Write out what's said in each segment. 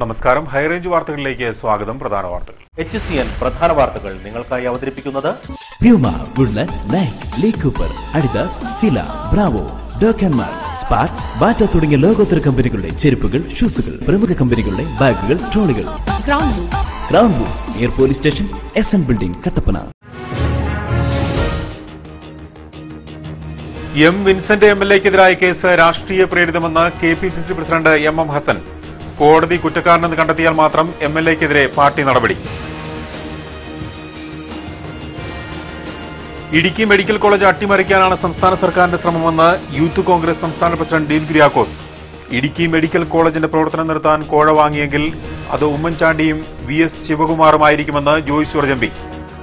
നമസ്കാരം ഹൈറേഞ്ച് വാർത്തകളിലേക്ക് സ്വാഗതം പ്രധാന വാർത്തകൾ എച്ച് സി എൻ പ്രധാന വാർത്തകൾ നിങ്ങൾക്കായി അവതരിപ്പിക്കുന്നത് Puma Woodland Nike Lee Cooper Adidas Fila Bravo ഡോക്കൻമാർ സ്പാറ്റ് ബാറ്റ തുടങ്ങിയ ലോകോത്തര കമ്പനികളുടെ ചെരുപ്പുകൾ ഷൂസുകൾ പ്രമുഖ കമ്പനികളുടെ ബാഗുകൾ ട്രോളികൾ ക്രൗൺ ബൂട്ട് ക്രൗൺ ബൂസ് near police station S N building Kattappana M Vincent M L എക്കെതിരായ കേസ് രാഷ്ട്രീയ പ്രേരിതമെന്ന് K P C C president M M Hassan കോടതി കുറ്റക്കാരനെന്ന് കണ്ടെത്തിയാൽ മാത്രം എം എൽ എക്കെതിരെ പാർട്ടി നടപടി ഇടുക്കി മെഡിക്കൽ കോളേജ് അട്ടിമറിക്കാനാണ് സംസ്ഥാന സർക്കാരിന്റെ ശ്രമമെന്ന് യൂത്ത് കോൺഗ്രസ് സംസ്ഥാന പ്രസിഡന്റ് ഡീൻ കുര്യാക്കോസ് ഇടുക്കി മെഡിക്കൽ കോളേജിന്റെ പ്രവർത്തനം നിർത്താൻ കോഴ വാങ്ങിയെങ്കിൽ അത് ഉമ്മൻചാണ്ടിയും വി എസ് ശിവകുമാറുമായിരിക്കുമെന്ന് ജോയ്സ് ജോർജ് എം പി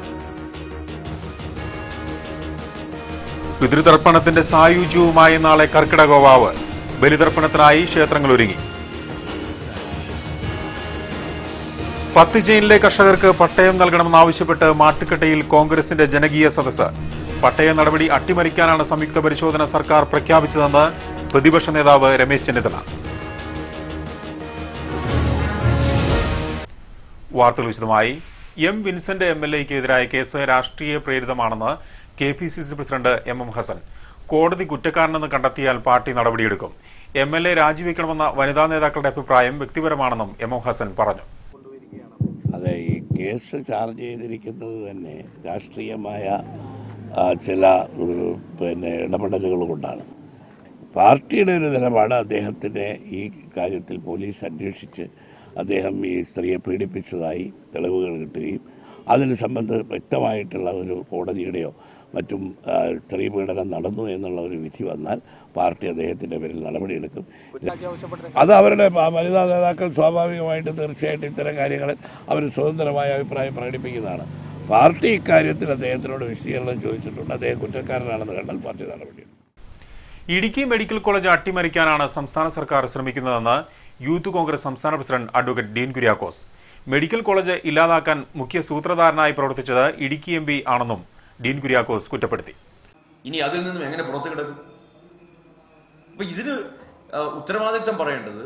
പിതൃതർപ്പണത്തിന്റെ സായുജ്യവുമായി നാളെ കർക്കിടകവാവ് ബലിതർപ്പണത്തിനായി ക്ഷേത്രങ്ങൾ ഒരുങ്ങി പത്ത് ചെയിനിലെ കർഷകർക്ക് പട്ടയം നൽകണമെന്നാവശ്യപ്പെട്ട് മാട്ടുക്കട്ടയിൽ കോൺഗ്രസിന്റെ ജനകീയ സദസ്സ് പട്ടയ നടപടി അട്ടിമറിക്കാനാണ് സംയുക്ത പരിശോധന സർക്കാർ പ്രഖ്യാപിച്ചതെന്ന് പ്രതിപക്ഷ നേതാവ് രമേശ് ചെന്നിത്തല വാർത്തകൾ വിശദമായി എം വിൻസെന്റ് എം എൽ എക്കെതിരായ കേസ് രാഷ്ട്രീയ പ്രേരിതമാണെന്ന് K P C C president M M Hassan കോടതി കുറ്റക്കാരനെന്ന് കണ്ടെത്തിയാൽ പാർട്ടി നടപടിയെടുക്കും എം എൽ എ രാജിവെക്കണമെന്ന വനിതാ നേതാക്കളുടെ അഭിപ്രായം വ്യക്തിപരമാണെന്നും എം എം ഹസൻ പറഞ്ഞു അതെ ഈ കേസ് ചാർജ് ചെയ്തിരിക്കുന്നത് തന്നെ രാഷ്ട്രീയമായ ആ, ചില ഒരു, പിന്നെ ഇടപെടലുകൾ കൊണ്ടാണ് പാർട്ടിയുടെ ഒരു നിലപാട് അദ്ദേഹത്തിനെ ഈ കാര്യത്തിൽ പോലീസ് അന്വേഷിച്ച് അദ്ദേഹം ഈ സ്ത്രീയെ പീഡിപ്പിച്ചതായി തെളിവുകൾ കിട്ടുകയും അതിന് സംബന്ധ വ്യക്തമായിട്ടുള്ള ഒരു കോടതിയുടെയോ മറ്റും ആ, സ്ത്രീ പീഡനം നടന്നു എന്നുള്ള ഒരു വിധി വന്നാൽ പാർട്ടി അദ്ദേഹത്തിൻ്റെ പേരിൽ നടപടിയെടുക്കും അത് അവരുടെ പ- വനിതാ നേതാക്കൾ സ്വാഭാവികമായിട്ട് തീർച്ചയായിട്ടും ഇത്തരം കാര്യങ്ങളിൽ അവർ സ്വതന്ത്രമായ അഭിപ്രായം പ്രകടിപ്പിക്കുന്നതാണ് പാർട്ടി ഇക്കാര്യത്തിൽ അദ്ദേഹത്തിനോട് വിശദീകരണം ചോദിച്ചിട്ടുണ്ട് അദ്ദേഹം കുറ്റക്കാരനാണെന്ന് കണ്ടാൽ പാർട്ടി നടപടിയെടുക്കും ഇടുക്കി മെഡിക്കൽ കോളേജ് അട്ടിമറിക്കാനാണ് സംസ്ഥാന സർക്കാർ ശ്രമിക്കുന്നതെന്ന് യൂത്ത് കോൺഗ്രസ് സംസ്ഥാന president advocate Dean Kuriakose medical college ഇല്ലാതാക്കാൻ മുഖ്യ സൂത്രധാരനായി പ്രവർത്തിച്ചത് ഇടുക്കി എം പി ആണെന്നും ഡീൻ കുര്യാക്കോസ് കുറ്റപ്പെടുത്തി ഇനി അതിൽ നിന്നും എങ്ങനെ പുറത്തു കിടക്കും അപ്പൊ ഇതിന് ആ, ഉത്തരവാദിത്തം പറയേണ്ടത്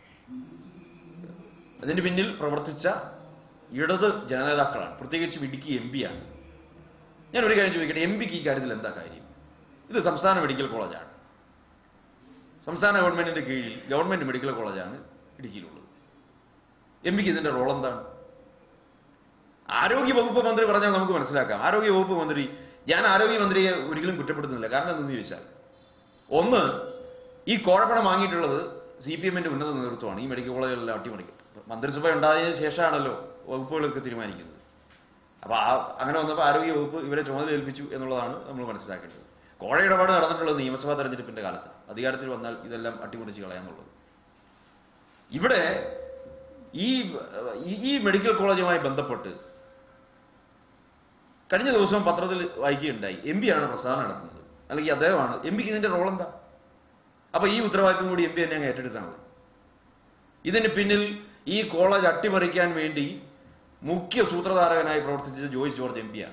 അതിന് പിന്നിൽ പ്രവർത്തിച്ച ഇടത് ജനനേതാക്കളാണ് പ്രത്യേകിച്ചും ഇടുക്കി എം ആണ് ഞാൻ ഒരു കാര്യം ചോദിക്കട്ടെ എം പിക്ക് ഈ കാര്യത്തിൽ എന്താ കാര്യം ഇത് സംസ്ഥാന മെഡിക്കൽ കോളേജാണ് സംസ്ഥാന ഗവൺമെന്റിന്റെ കീഴിൽ ഗവൺമെന്റ് മെഡിക്കൽ കോളേജാണ് ഇടുക്കിയിലുള്ളത് എം പിക്ക് ഇതിന്റെ റോൾ എന്താണ് ആരോഗ്യ വകുപ്പ് മന്ത്രി പറഞ്ഞാൽ നമുക്ക് മനസ്സിലാക്കാം ആരോഗ്യ വകുപ്പ് മന്ത്രി ഞാൻ ആരോഗ്യമന്ത്രിയെ ഒരിക്കലും കുറ്റപ്പെടുത്തുന്നില്ല കാരണം എന്തെന്ന് ചോദിച്ചാൽ ഒന്ന് ഈ കോഴപ്പണം വാങ്ങിയിട്ടുള്ളത് സി പി എമ്മിന്റെ ഉന്നത നേതൃത്വമാണ് ഈ മെഡിക്കൽ കോളേജുകളിലെ അട്ടിമറിക്കും മന്ത്രിസഭ ഉണ്ടായതിനു ശേഷമാണല്ലോ വകുപ്പുകളൊക്കെ തീരുമാനിക്കുന്നത് അപ്പൊ ആ അങ്ങനെ വന്നപ്പോൾ ആരോഗ്യ വകുപ്പ് ഇവരെ ചുമതല ഏൽപ്പിച്ചു എന്നുള്ളതാണ് നമ്മൾ മനസ്സിലാക്കേണ്ടത് കോഴ ഇടപാട് നടന്നിട്ടുള്ളത് നിയമസഭാ തെരഞ്ഞെടുപ്പിന്റെ കാലത്ത് അധികാരത്തിൽ വന്നാൽ ഇതെല്ലാം അട്ടിമറിച്ച് കളയാന്നുള്ളത് ഇവിടെ ഈ ഈ- ഈ മെഡിക്കൽ കോളേജുമായി ബന്ധപ്പെട്ട് കഴിഞ്ഞ ദിവസം പത്രത്തിൽ വായിക്കുകയുണ്ടായി എം പി ആണ് പ്രസ്താവന നടത്തുന്നത് അല്ലെങ്കിൽ അദ്ദേഹമാണ് എം പിക്ക് ഇതിന്റെ റോൾ എന്താ അപ്പൊ ഈ ഉത്തരവാദിത്വം കൂടി എം പി തന്നെ അങ്ങ് ഏറ്റെടുത്താൽ മതി ഇതിന് പിന്നിൽ ഈ കോളേജ് അട്ടിമറിക്കാൻ വേണ്ടി മുഖ്യ സൂത്രധാരകനായി പ്രവർത്തിച്ചത് ജോയ്സ് ജോർജ് എം ആണ്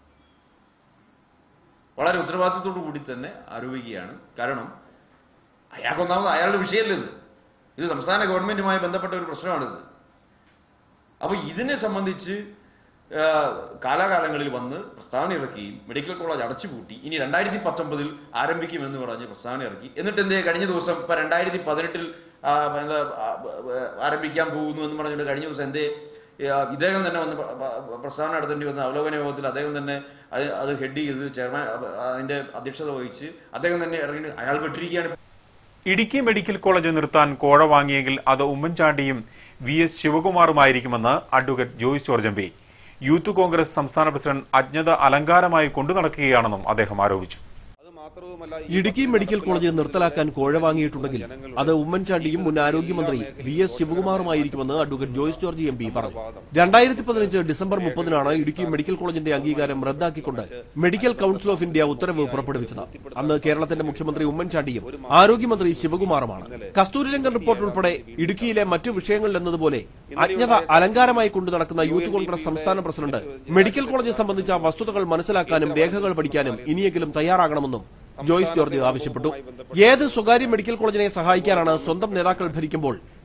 വളരെ ഉത്തരവാദിത്വത്തോടു കൂടി തന്നെ ആരോപിക്കുകയാണ് കാരണം അയാൾക്കൊന്നാമത് അയാളുടെ വിഷയമല്ല ഇത് ഇത് സംസ്ഥാന ഗവൺമെന്റുമായി ബന്ധപ്പെട്ട ഒരു പ്രശ്നമാണിത് അപ്പൊ ഇതിനെ സംബന്ധിച്ച് ആ, കാലാകാലങ്ങളിൽ വന്ന് പ്രസ്താവന ഇറക്കുകയും മെഡിക്കൽ കോളേജ് അടച്ചുപൂട്ടി ഇനി രണ്ടായിരത്തി പത്തൊമ്പതിൽ ആരംഭിക്കുമെന്ന് പറഞ്ഞ് പ്രസ്താവന ഇറക്കി എന്നിട്ട് എന്തേ കഴിഞ്ഞ ദിവസം ഇപ്പൊ രണ്ടായിരത്തി പതിനെട്ടിൽ ആരംഭിക്കാൻ പോകുന്നു എന്ന് പറഞ്ഞിട്ട് കഴിഞ്ഞ ദിവസം എന്തേ ആ, ഇദ്ദേഹം തന്നെ വന്ന് പ്ര- പ്ര- പ്രസ്താവന നടത്തേണ്ടി വന്ന അവലോകന യോഗത്തിൽ അദ്ദേഹം തന്നെ അത് അത് ഹെഡ് ചെയ്ത് ചെയർമാൻ അതിന്റെ അധ്യക്ഷത വഹിച്ച് അദ്ദേഹം തന്നെ ഇറങ്ങി അയാൾ പെട്ടിരിക്കുകയാണ് ഇടുക്കി മെഡിക്കൽ കോളേജ് നിർത്താൻ കോഴ വാങ്ങിയെങ്കിൽ അത് ഉമ്മൻചാണ്ടിയും വി എസ് ശിവകുമാറുമായിരിക്കുമെന്ന് advocate Joyce George M P Youth Congress സംസ്ഥാന പ്രസിഡന്റ് അജ്ഞത അലങ്കാരമായി കൊണ്ടു നടക്കുകയാണെന്നും അദ്ദേഹം ആരോപിച്ചു ഇടുക്കി മെഡിക്കൽ കോളേജ് നിർത്തലാക്കാൻ കോഴ വാങ്ങിയിട്ടുണ്ടെങ്കിൽ അത് ഉമ്മൻചാണ്ടിയും മുൻ ആരോഗ്യമന്ത്രി വി എസ് ശിവകുമാറുമായിരിക്കുമെന്ന് advocate Joyce George M P പറഞ്ഞു രണ്ടായിരത്തി പതിനഞ്ച് ഡിസംബർ മുപ്പതിനാണ് ഇടുക്കി മെഡിക്കൽ കോളേജിന്റെ അംഗീകാരം റദ്ദാക്കിക്കൊണ്ട് മെഡിക്കൽ കൌൺസിൽ ഓഫ് ഇന്ത്യ ഉത്തരവ് പുറപ്പെടുവിച്ചത് അന്ന് കേരളത്തിന്റെ മുഖ്യമന്ത്രി ഉമ്മൻചാണ്ടിയും ആരോഗ്യമന്ത്രി ശിവകുമാറുമാണ് കസ്തൂരിരംഗൻ റിപ്പോർട്ട് ഉൾപ്പെടെ ഇടുക്കിയിലെ മറ്റു വിഷയങ്ങളിലെന്നതുപോലെ അജ്ഞത അലങ്കാരമായി കൊണ്ടു നടക്കുന്ന യൂത്ത് കോൺഗ്രസ് സംസ്ഥാന പ്രസിഡന്റ് മെഡിക്കൽ കോളേജ് സംബന്ധിച്ച വസ്തുതകൾ മനസ്സിലാക്കാനും രേഖകൾ പഠിക്കാനും ഇനിയെങ്കിലും തയ്യാറാകണമെന്നും ജോയ്സ് ജോർജ് ആവശ്യപ്പെട്ടു ഏത് സ്വകാര്യ മെഡിക്കൽ കോളേജിനെ സഹായിക്കാനാണ് സ്വന്തം നേതാക്കൾ ഭരിക്കുമ്പോൾ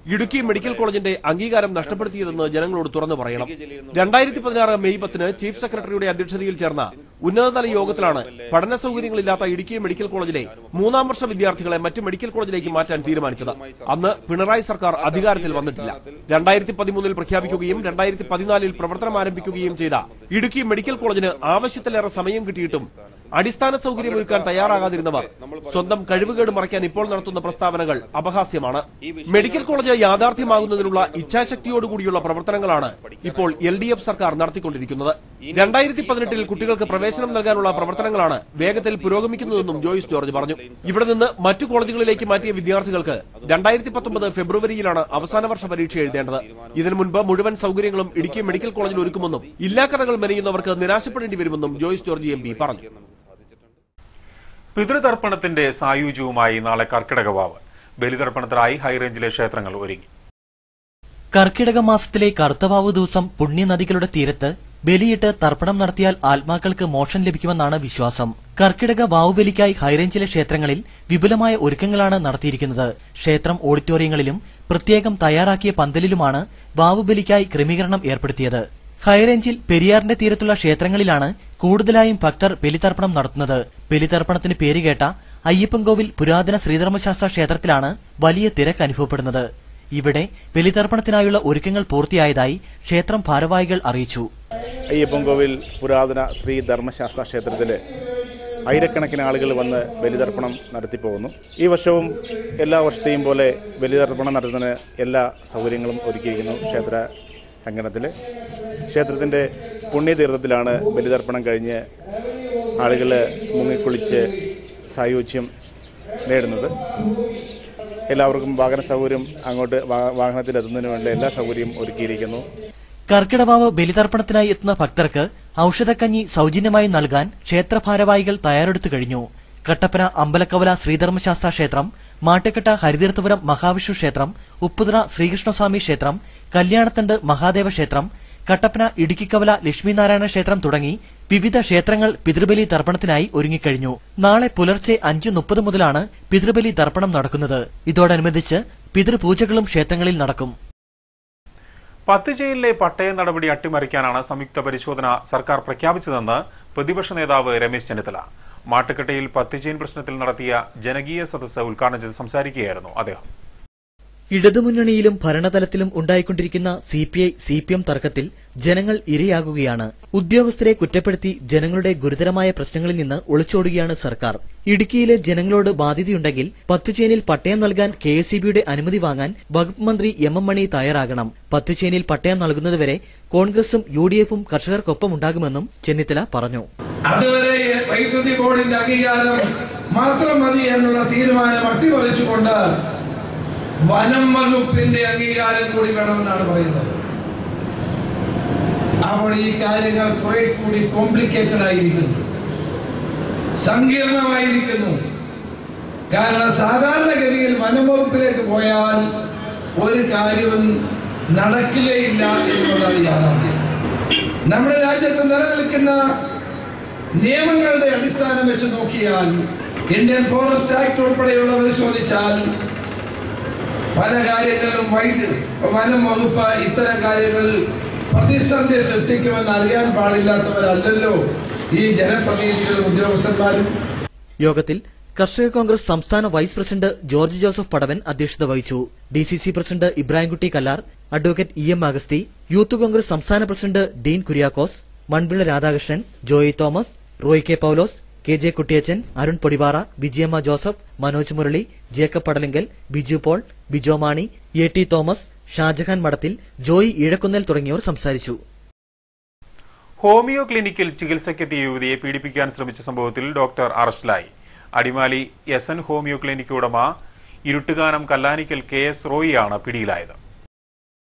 ഇടുക്കി മെഡിക്കൽ കോളേജിന്റെ അംഗീകാരം നഷ്ടപ്പെടുത്തിയതെന്ന് ജനങ്ങളോട് തുറന്നു പറയണം രണ്ടായിരത്തി പതിനാറ് മെയ് പത്തിന് ചീഫ് സെക്രട്ടറിയുടെ അധ്യക്ഷതയിൽ ചേർന്ന ഉന്നതതല യോഗത്തിലാണ് പഠന സൗകര്യങ്ങളില്ലാത്ത ഇടുക്കി മെഡിക്കൽ കോളേജിലെ മൂന്നാം വർഷ വിദ്യാർത്ഥികളെ മറ്റ് മെഡിക്കൽ കോളേജിലേക്ക് മാറ്റാൻ തീരുമാനിച്ചത് അന്ന് പിണറായി സർക്കാർ അധികാരത്തിൽ വന്നിട്ടില്ല രണ്ടായിരത്തി പതിമൂന്നിൽ പ്രഖ്യാപിക്കുകയും രണ്ടായിരത്തി പതിനാലിൽ പ്രവർത്തനം ആരംഭിക്കുകയും ചെയ്ത ഇടുക്കി മെഡിക്കൽ കോളേജിന് ആവശ്യത്തിലേറെ സമയം കിട്ടിയിട്ടും അടിസ്ഥാന സൗകര്യമൊരുക്കാൻ തയ്യാറാകാതിരുന്നവർ സ്വന്തം കഴിവുകേട് മറയ്ക്കാൻ ഇപ്പോൾ നടത്തുന്ന പ്രസ്താവനകൾ അപഹാസ്യമാണ് മെഡിക്കൽ കോളേജ് യാഥാർത്ഥ്യമാകുന്നതിനുള്ള ഇച്ഛാശക്തിയോടുകൂടിയുള്ള പ്രവർത്തനങ്ങളാണ് ഇപ്പോൾ എൽ ഡി എഫ് സർക്കാർ നടത്തിക്കൊണ്ടിരിക്കുന്നത് രണ്ടായിരത്തി പതിനെട്ടിൽ കുട്ടികൾക്ക് പ്രവേശനം നൽകാനുള്ള പ്രവർത്തനങ്ങളാണ് വേഗത്തിൽ പുരോഗമിക്കുന്നതെന്നും ജോയിസ് ജോർജ് പറഞ്ഞു ഇവിടെ നിന്ന് മറ്റു കോളേജുകളിലേക്ക് മാറ്റിയ വിദ്യാർത്ഥികൾക്ക് രണ്ടായിരത്തി പത്തൊമ്പത് ഫെബ്രുവരിയിലാണ് അവസാന വർഷ പരീക്ഷ എഴുതേണ്ടത് ഇതിനു മുൻപ് മുഴുവൻ സൗകര്യങ്ങളും ഇടുക്കി മെഡിക്കൽ കോളേജിൽ ഒരുക്കുമെന്നും ഇല്ലാക്കഥകൾ മെനയുന്നവർക്ക് നിരാശപ്പെടേണ്ടി വരുമെന്നും ജോയിസ് ജോർജ് എം പി പറഞ്ഞു പിതൃതർപ്പണത്തിന്റെ സായുജ്യവുമായി നാളെ കർക്കിടക വാവ് ബലിതർപ്പണത്തിനായി ഹൈറേഞ്ചിലെ ക്ഷേത്രങ്ങൾ ഒരുങ്ങി കർക്കിടക മാസത്തിലെ കറുത്തവാവ് ദിവസം പുണ്യനദികളുടെ തീരത്ത് ബലിയിട്ട് തർപ്പണം നടത്തിയാൽ ആത്മാക്കൾക്ക് മോക്ഷം ലഭിക്കുമെന്നാണ് വിശ്വാസം കർക്കിടക വാവുബലിക്കായി ഹൈറേഞ്ചിലെ ക്ഷേത്രങ്ങളിൽ വിപുലമായ ഒരുക്കങ്ങളാണ് നടത്തിയിരിക്കുന്നത് ക്ഷേത്രം ഓഡിറ്റോറിയങ്ങളിലും പ്രത്യേകം തയ്യാറാക്കിയ പന്തലിലുമാണ് വാവുബലിക്കായി ക്രമീകരണം ഏർപ്പെടുത്തിയത് ഹൈറേഞ്ചിൽ പെരിയാറിന്റെ തീരത്തുള്ള ക്ഷേത്രങ്ങളിലാണ് കൂടുതലായും ഭക്തർ ബലിതർപ്പണം നടത്തുന്നത് ബലിതർപ്പണത്തിന് പേരുകേട്ട അയ്യപ്പൻകോവിൽ പുരാതന ശ്രീധർമ്മശാസ്ത്ര ക്ഷേത്രത്തിലാണ് വലിയ തിരക്ക് അനുഭവപ്പെടുന്നത് ഇവിടെ ബലിതർപ്പണത്തിനായുള്ള ഒരുക്കങ്ങൾ പൂർത്തിയായതായി ക്ഷേത്രം ഭാരവാഹികൾ അറിയിച്ചു അയ്യപ്പൻകോവിൽ പുരാതന ശ്രീ ധർമ്മശാസ്ത്ര ക്ഷേത്രത്തിൽ ആയിരക്കണക്കിന് ആളുകൾ വന്ന് ബലിതർപ്പണം നടത്തിപ്പോകുന്നു ഈ വർഷവും എല്ലാ വർഷത്തെയും പോലെ ബലിതർപ്പണം നടത്തുന്നതിന് എല്ലാ സൗകര്യങ്ങളും ഒരുക്കിയിരിക്കുന്നു ക്ഷേത്ര അങ്കണത്തിൽ ക്ഷേത്രത്തിൻ്റെ പുണ്യതീർത്ഥത്തിലാണ് ബലിതർപ്പണം കഴിഞ്ഞ് ആളുകൾ മുങ്ങിക്കുളിച്ച് സായുജ്യം നേടുന്നത് എല്ലാവർക്കും വാഹന സൗകര്യം അങ്ങോട്ട് വാ- വാഹനത്തിലെത്തുന്നതിന് വേണ്ട എല്ലാ സൗകര്യവും ഒരുക്കിയിരിക്കുന്നു കർക്കിടവാവ് ബലിതർപ്പണത്തിനായി എത്തുന്ന ഭക്തർക്ക് ഔഷധക്കഞ്ഞി സൗജന്യമായി നൽകാൻ ക്ഷേത്ര ഭാരവാഹികൾ തയ്യാറെടുത്തു കഴിഞ്ഞു കട്ടപ്പന അമ്പലക്കവല ശ്രീധർമ്മശാസ്ത്ര ക്ഷേത്രം മാട്ടുകെട്ട ഹരിതീർത്ഥപുരം മഹാവിഷ്ണു ക്ഷേത്രം ഉപ്പുതറ ശ്രീകൃഷ്ണസ്വാമി ക്ഷേത്രം കല്യാണത്തണ്ട് മഹാദേവ ക്ഷേത്രം കട്ടപ്പന ഇടുക്കിക്കവല ലക്ഷ്മീനാരായണ ക്ഷേത്രം തുടങ്ങി വിവിധ ക്ഷേത്രങ്ങൾ പിതൃബലി തർപ്പണത്തിനായി ഒരുങ്ങിക്കഴിഞ്ഞു നാളെ പുലർച്ചെ അഞ്ച് മുപ്പത് മുതലാണ് പിതൃബലി തർപ്പണം നടക്കുന്നത് ഇതോടനുബന്ധിച്ച് പിതൃപൂജകളും ക്ഷേത്രങ്ങളിൽ നടക്കും പത്തുചെയിലിലെ പട്ടയ നടപടി അട്ടിമറിക്കാനാണ് സംയുക്ത പരിശോധന സർക്കാർ പ്രഖ്യാപിച്ചതെന്ന് പ്രതിപക്ഷ നേതാവ് രമേശ് ചെന്നിത്തല മാട്ടുക്കട്ടയിൽ പത്തുചെയിൻ പ്രശ്നത്തിൽ നടത്തിയ ജനകീയ സദസ്സ് ഉദ്ഘാടനം ചെയ്ത് സംസാരിക്കുകയായിരുന്നു അദ്ദേഹം ഇടതുമുന്നണിയിലും ഭരണതലത്തിലും ഉണ്ടായിക്കൊണ്ടിരിക്കുന്ന C P I C P M തർക്കത്തിൽ ജനങ്ങൾ ഇരയാകുകയാണ് ഉദ്യോഗസ്ഥരെ കുറ്റപ്പെടുത്തി ജനങ്ങളുടെ ഗുരുതരമായ പ്രശ്നങ്ങളിൽ നിന്ന് ഒളിച്ചോടുകയാണ് സർക്കാർ ഇടുക്കിയിലെ ജനങ്ങളോട് ബാധ്യതയുണ്ടെങ്കിൽ പത്തുചേനിൽ പട്ടയം നൽകാൻ കെ എസ് അനുമതി വാങ്ങാൻ വകുപ്പ് മന്ത്രി എം എം മണി തയ്യാറാകണം പത്തുചേനിൽ പട്ടയം നൽകുന്നതുവരെ കോൺഗ്രസും യു ഡി എഫും കർഷകർക്കൊപ്പം ഉണ്ടാകുമെന്നും ചെന്നിത്തല പറഞ്ഞു അതുവരെ വൈദ്യുതി ബോർഡിന്റെ അംഗീകാരം മാത്രം മതി എന്നുള്ള തീരുമാനം അട്ടിമറിച്ചുകൊണ്ട് വനം വകുപ്പിന്റെ അംഗീകാരം കൂടി വേണമെന്നാണ് പറയുന്നത് അപ്പോൾ ഈ കാര്യങ്ങൾ കുറെ കൂടി കോംപ്ലിക്കേറ്റഡ് ആയിരിക്കുന്നു സങ്കീർണമായിരിക്കുന്നു കാരണം സാധാരണഗതിയിൽ വനം വകുപ്പിലേക്ക് പോയാൽ ഒരു കാര്യവും നടക്കുകയില്ല എന്നുള്ളത് യാഥാർത്ഥ്യം നമ്മുടെ രാജ്യത്ത് നിലനിൽക്കുന്ന നിയമങ്ങളുടെ അടിസ്ഥാനം വെച്ച് നോക്കിയാൽ ഇന്ത്യൻ ഫോറസ്റ്റ് ആക്ട് ഉൾപ്പെടെയുള്ള പരിശോധിച്ചാൽ പല കാര്യങ്ങളിലും വൈദ്യു വനം വകുപ്പ് ഇത്തരം കാര്യങ്ങൾ പ്രതിസന്ധി സൃഷ്ടിക്കുമെന്ന് അറിയാൻ പാടില്ലാത്തവരല്ലല്ലോ ഈ ജനപ്രതിനിധികളും ഉദ്യോഗസ്ഥന്മാരും യോഗത്തിൽ കർഷക കോൺഗ്രസ് സംസ്ഥാന vice president George Joseph Padavan അധ്യക്ഷത വഹിച്ചു D C C president Ibrahimkutty Kallar advocate E M Agasthi Youth Congress സംസ്ഥാന president Dean Kuriakose Manpilla Radhakrishnan Joy Thomas Roy K Paulose K J Kuttiyachan Arun Podivara Vijayamma Joseph Manoj Murali Jacob Padalinkal Biju Paul Bijo Mani A T Thomas Shajahan Madathil Joy Ezhakunnel തുടങ്ങിയവർ സംസാരിച്ചു ഹോമിയോ ക്ലിനിക്കിൽ ചികിത്സയ്ക്കെത്തിയ യുവതിയെ പീഡിപ്പിക്കാൻ ശ്രമിച്ച സംഭവത്തിൽ ഡോക്ടർ അറസ്റ്റിലായി Adimali S N homeo clinic ഉടമ ഇരുട്ടുകാനം കല്ലാനിക്കൽ കെ എസ് റോയിയാണ് പിടിയിലായത്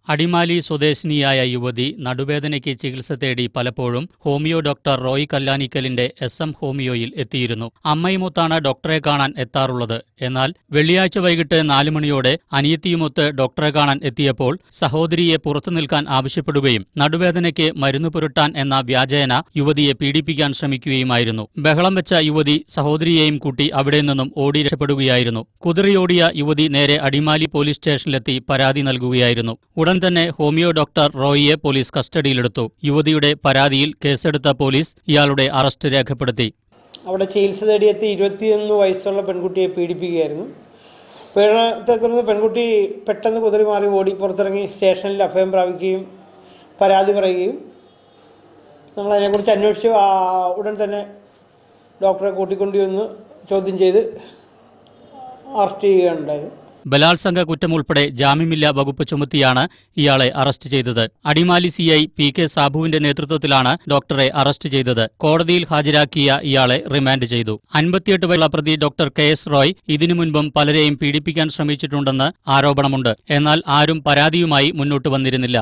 അടിമാലി സ്വദേശിനിയായ യുവതി നടുവേദനയ്ക്ക് ചികിത്സ തേടി പലപ്പോഴും ഹോമിയോ ഡോക്ടർ റോയ് കല്ലാനിക്കലിന്റെ എസ് എം ഹോമിയോയിൽ എത്തിയിരുന്നു അമ്മയുമൊത്താണ് ഡോക്ടറെ കാണാൻ എത്താറുള്ളത് എന്നാൽ വെള്ളിയാഴ്ച വൈകിട്ട് നാല് മണിയോടെ അനിയത്തിയുമൊത്ത് ഡോക്ടറെ കാണാൻ എത്തിയപ്പോൾ സഹോദരിയെ പുറത്തു നിൽക്കാൻ ആവശ്യപ്പെടുകയും നടുവേദനയ്ക്ക് മരുന്ന് പുരട്ടാൻ എന്ന വ്യാജേന യുവതിയെ പീഡിപ്പിക്കാൻ ശ്രമിക്കുകയുമായിരുന്നു ബഹളം വെച്ച യുവതി സഹോദരിയെയും കൂട്ടി അവിടെ നിന്നും ഓടി രക്ഷപ്പെടുകയായിരുന്നു കുതിറിയോടിയ യുവതി നേരെ അടിമാലി പോലീസ് സ്റ്റേഷനിലെത്തി പരാതി നൽകുകയായിരുന്നു ഉടൻ തന്നെ ഹോമിയോ ഡോക്ടർ റോയിയെ പോലീസ് കസ്റ്റഡിയിലെടുത്തു യുവതിയുടെ പരാതിയിൽ കേസെടുത്ത പോലീസ് ഇയാളുടെ അറസ്റ്റ് രേഖപ്പെടുത്തി അവിടെ ചികിത്സ തേടിയെത്തി ഇരുപത്തിയൊന്ന് വയസ്സുള്ള പെൺകുട്ടിയെ പീഡിപ്പിക്കുകയായിരുന്നു പീഡനത്തെ തുടർന്ന് പെൺകുട്ടി പെട്ടെന്ന് കുതിരി മാറി ഓടി പുറത്തിറങ്ങി സ്റ്റേഷനിൽ അഭയം പ്രാപിക്കുകയും പരാതി പറയുകയും നമ്മൾ അതിനെക്കുറിച്ച് അന്വേഷിച്ചു ആ ഉടൻ തന്നെ ഡോക്ടറെ കൂട്ടിക്കൊണ്ടുവന്ന് ചോദ്യം ചെയ്ത് അറസ്റ്റ് ചെയ്യുകയുണ്ടായത് ബലാത്സംഗ കുറ്റം ഉൾപ്പെടെ ജാമ്യമില്ലാ വകുപ്പ് ചുമത്തിയാണ് ഇയാളെ അറസ്റ്റ് ചെയ്തത് അടിമാലി സിഐ പി കെ സാബുവിന്റെ നേതൃത്വത്തിലാണ് ഡോക്ടറെ അറസ്റ്റ് ചെയ്തത് കോടതിയിൽ ഹാജരാക്കിയ ഇയാളെ റിമാൻഡ് ചെയ്തു അൻപത്തിയെട്ട് വയസ്സുള്ള പ്രതി ഡോക്ടർ കെ എസ് റോയ് ഇതിനു മുൻപും പലരെയും പീഡിപ്പിക്കാൻ ശ്രമിച്ചിട്ടുണ്ടെന്ന് ആരോപണമുണ്ട് എന്നാൽ ആരും പരാതിയുമായി മുന്നോട്ട് വന്നിരുന്നില്ല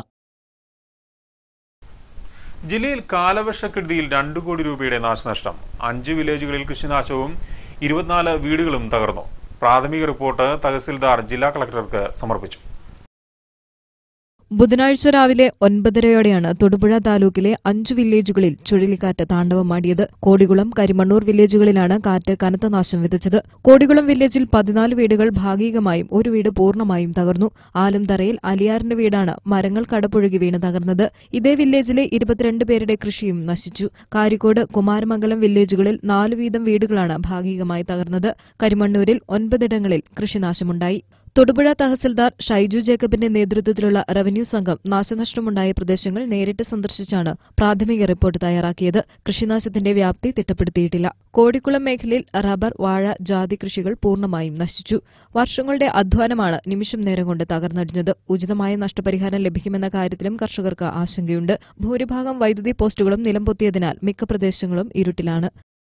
ജില്ലയിൽ കാലവർഷക്കെടുതിയിൽ രണ്ടു കോടി രൂപയുടെ നാശനഷ്ടം അഞ്ച് വില്ലേജുകളിൽ കൃഷിനാശവും ഇരുപത്തിനാല് വീടുകളും തകർന്നു പ്രാഥമിക റിപ്പോർട്ട് തഹസിൽദാർ ജില്ലാ കളക്ടർക്ക് സമർപ്പിച്ചു ബുധനാഴ്ച രാവിലെ ഒൻപതരയോടെയാണ് തൊടുപുഴ താലൂക്കിലെ അഞ്ചു വില്ലേജുകളിൽ ചുഴലിക്കാറ്റ് താണ്ഡവമാടിയത് കോടികുളം കരിമണ്ണൂർ വില്ലേജുകളിലാണ് കാറ്റ് കനത്ത നാശം വിതച്ചത് കോടികുളം വില്ലേജിൽ പതിനാല് വീടുകൾ ഭാഗികമായും ഒരു വീട് പൂർണ്ണമായും തകർന്നു ആലുംതറയിൽ അലിയാറിന്റെ വീടാണ് മരങ്ങൾ കടപുഴകി വീണ് തകർന്നത് ഇതേ വില്ലേജിലെ ഇരുപത്തിരണ്ട് പേരുടെ കൃഷിയും നശിച്ചു കാരിക്കോട് കുമാരമംഗലം വില്ലേജുകളിൽ നാലു വീതം വീടുകളാണ് ഭാഗികമായി തകർന്നത് കരിമണ്ണൂരിൽ ഒൻപതിടങ്ങളിൽ കൃഷിനാശമുണ്ടായി തൊടുപുഴ തഹസിൽദാർ ഷൈജു ജേക്കബിന്റെ നേതൃത്വത്തിലുള്ള റവന്യൂ സംഘം നാശനഷ്ടമുണ്ടായ പ്രദേശങ്ങൾ നേരിട്ട് സന്ദർശിച്ചാണ് പ്രാഥമിക റിപ്പോർട്ട് തയ്യാറാക്കിയത് കൃഷിനാശത്തിന്റെ വ്യാപ്തി തിട്ടപ്പെടുത്തിയിട്ടില്ല കോടിക്കുളം മേഖലയിൽ റബ്ബർ വാഴ ജാതി കൃഷികൾ പൂർണ്ണമായും നശിച്ചു വർഷങ്ങളുടെ അധ്വാനമാണ് നിമിഷം നേരം കൊണ്ട് തകർന്നടിഞ്ഞത് ഉചിതമായ നഷ്ടപരിഹാരം ലഭിക്കുമെന്ന കാര്യത്തിലും കർഷകർക്ക് ആശങ്കയുണ്ട് ഭൂരിഭാഗം വൈദ്യുതി പോസ്റ്റുകളും നിലംപൊത്തിയതിനാൽ മിക്ക പ്രദേശങ്ങളും ഇരുട്ടിലാണ്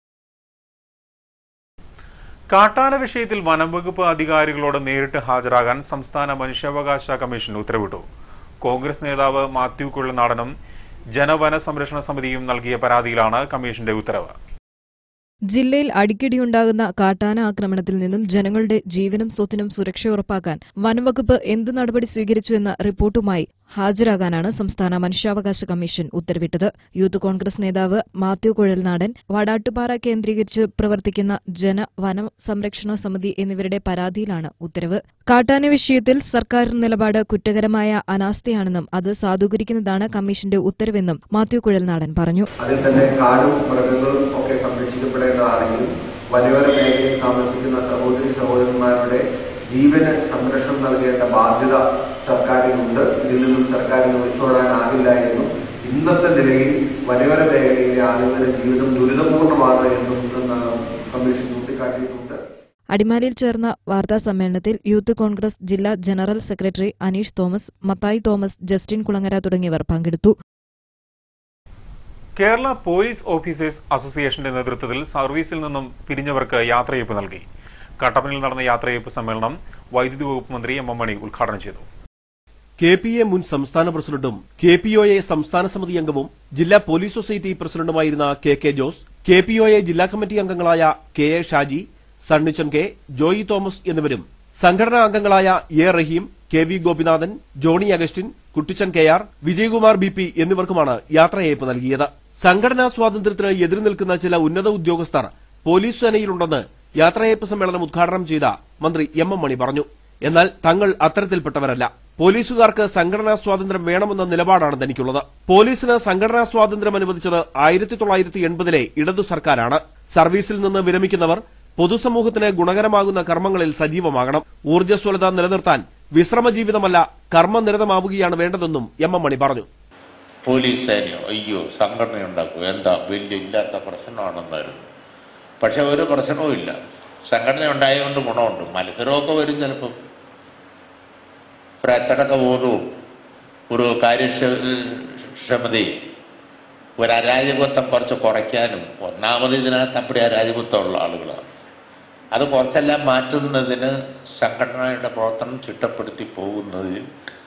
കാട്ടാന വിഷയത്തിൽ വനം വകുപ്പ് അധികാരികളോട് നേരിട്ട് ഹാജരാകാൻ സംസ്ഥാന മനുഷ്യാവകാശ കമ്മീഷൻ ഉത്തരവിട്ടു കോൺഗ്രസ് നേതാവ് മാത്യു കുഴൽനാടനും ജനവന സംരക്ഷണ സമിതിയും നൽകിയ പരാതിയിലാണ് കമ്മീഷന്റെ ഉത്തരവ് ജില്ലയിൽ അടിക്കടിയുണ്ടാകുന്ന കാട്ടാന ആക്രമണത്തിൽ നിന്നും ജനങ്ങളുടെ ജീവനും സ്വത്തിനും സുരക്ഷ ഉറപ്പാക്കാൻ വനംവകുപ്പ് എന്ത് നടപടി സ്വീകരിച്ചുവെന്ന റിപ്പോർട്ടുമായി ഹാജരാകാനാണ് സംസ്ഥാന മനുഷ്യാവകാശ കമ്മീഷൻ ഉത്തരവിട്ടത് യൂത്ത് കോൺഗ്രസ് നേതാവ് മാത്യു കുഴൽനാടൻ വടാട്ടുപാറ കേന്ദ്രീകരിച്ച് പ്രവർത്തിക്കുന്ന ജന വന സംരക്ഷണ സമിതി എന്നിവരുടെ പരാതിയിലാണ് ഉത്തരവ് കാട്ടാന വിഷയത്തിൽ സർക്കാർ നിലപാട് കുറ്റകരമായ അനാസ്ഥയാണെന്നും അത് സാധൂകരിക്കുന്നതാണ് കമ്മീഷന്റെ ഉത്തരവെന്നും മാത്യു കുഴൽനാടൻ പറഞ്ഞു അതിൽ തന്നെ കാടും മൃഗങ്ങളും ഒക്കെ സംരക്ഷിക്കപ്പെടേണ്ടതാണെങ്കിലും വനയോര മേഖലയിൽ താമസിക്കുന്ന സഹോദരി സഹോദരന്മാരുടെ ജീവന് സംരക്ഷണം നൽകേണ്ട ബാധ്യത സർക്കാരിനുണ്ട് ഇതിൽ നിന്നും സർക്കാരിന് ഒളിച്ചോടാനാകില്ല എന്നും ഇന്നത്തെ നിലയിൽ വനയോര മേഖലയിലെ ആളുകളുടെ ജീവിതം ദുരിതപൂർണ്ണമാണ് എന്നും കമ്മീഷൻ ചൂണ്ടിക്കാട്ടിയിട്ടുണ്ട് അടിമാലിയിൽ ചേർന്ന വാർത്താ സമ്മേളനത്തിൽ യൂത്ത് കോൺഗ്രസ് ജില്ലാ general secretary Aneesh Thomas Mathai Thomas Justin Kulangara തുടങ്ങിയവർ പങ്കെടുത്തു കേരള പോലീസ് ഓഫീസേഴ്സ് അസോസിയേഷന്റെ നേതൃത്വത്തിൽ സർവീസിൽ നിന്നും പിരിഞ്ഞവർക്ക് യാത്രയയപ്പ് നൽകി കട്ടപ്പനയിൽ നടന്ന യാത്രയയപ്പ് സമ്മേളനം വൈദ്യുതി വകുപ്പ് മന്ത്രി എം എം മണി ഉദ്ഘാടനം ചെയ്തു കെ പി എ മുൻ സംസ്ഥാന പ്രസിഡന്റും കെ പി ഒ എ സംസ്ഥാന സമിതി അംഗവും ജില്ലാ പോലീസ് സൊസൈറ്റി പ്രസിഡന്റുമായിരുന്ന K K Jose K P O A ജില്ലാ കമ്മിറ്റി അംഗങ്ങളായ K A Shaji Sunnichan K Joy Thomas എന്നിവരും സംഘടനാ അംഗങ്ങളായ A Rahim K V Gopinathan Johnny Augustine Kuttichan K R Vijayakumar B P എന്നിവർക്കുമാണ് യാത്രയയപ്പ് നൽകിയത് സംഘടനാ സ്വാതന്ത്ര്യത്തിന് എതിരു നിൽക്കുന്ന ചില ഉന്നത ഉദ്യോഗസ്ഥർ പോലീസ് സേനയിലുണ്ടെന്ന് യാത്രയയപ്പ് സമ്മേളനം ഉദ്ഘാടനം ചെയ്ത മന്ത്രി എം എം മണി പറഞ്ഞു എന്നാൽ തങ്ങൾ അത്തരത്തിൽപ്പെട്ടവരല്ല പോലീസുകാർക്ക് സംഘടനാ സ്വാതന്ത്ര്യം വേണമെന്ന നിലപാടാണ് തനിക്കുള്ളത് പോലീസിന് സംഘടനാ സ്വാതന്ത്ര്യം അനുവദിച്ചത് ആയിരത്തി തൊള്ളായിരത്തി എൺപതിലെ ഇടതു സർക്കാരാണ് സർവീസിൽ നിന്ന് വിരമിക്കുന്നവർ പൊതുസമൂഹത്തിന് ഗുണകരമാകുന്ന കർമ്മങ്ങളിൽ സജീവമാകണം ഊർജ്ജസ്വലത നിലനിർത്താൻ വിശ്രമ ജീവിതമല്ല കർമ്മനിരതമാവുകയാണ് വേണ്ടതെന്നും എം എം മണി പറഞ്ഞു പോലീസ് സേനയോ അയ്യോ സംഘടനയുണ്ടാക്കും എന്താ വലിയ ഇല്ലാത്ത പ്രശ്നമാണെന്നായിരുന്നു പക്ഷെ ഒരു പ്രശ്നവും ഇല്ല സംഘടന ഉണ്ടായതുകൊണ്ട് ഗുണമുണ്ട് മത്സരമൊക്കെ വരും ചിലപ്പം ഒരു അച്ചടക്ക ബോധവും ഒരു കാര്യക്ഷമതയും ഒരു അരാജകത്വം കുറച്ച് കുറയ്ക്കാനും ഒന്നാമത് ഇതിനകത്ത് അപ്പടി അരാജകത്വമുള്ള ആളുകളാണ് അത് കുറച്ചെല്ലാം മാറ്റുന്നതിന് സംഘടനയുടെ പ്രവർത്തനം ചിട്ടപ്പെടുത്തി പോകുന്നതിൽ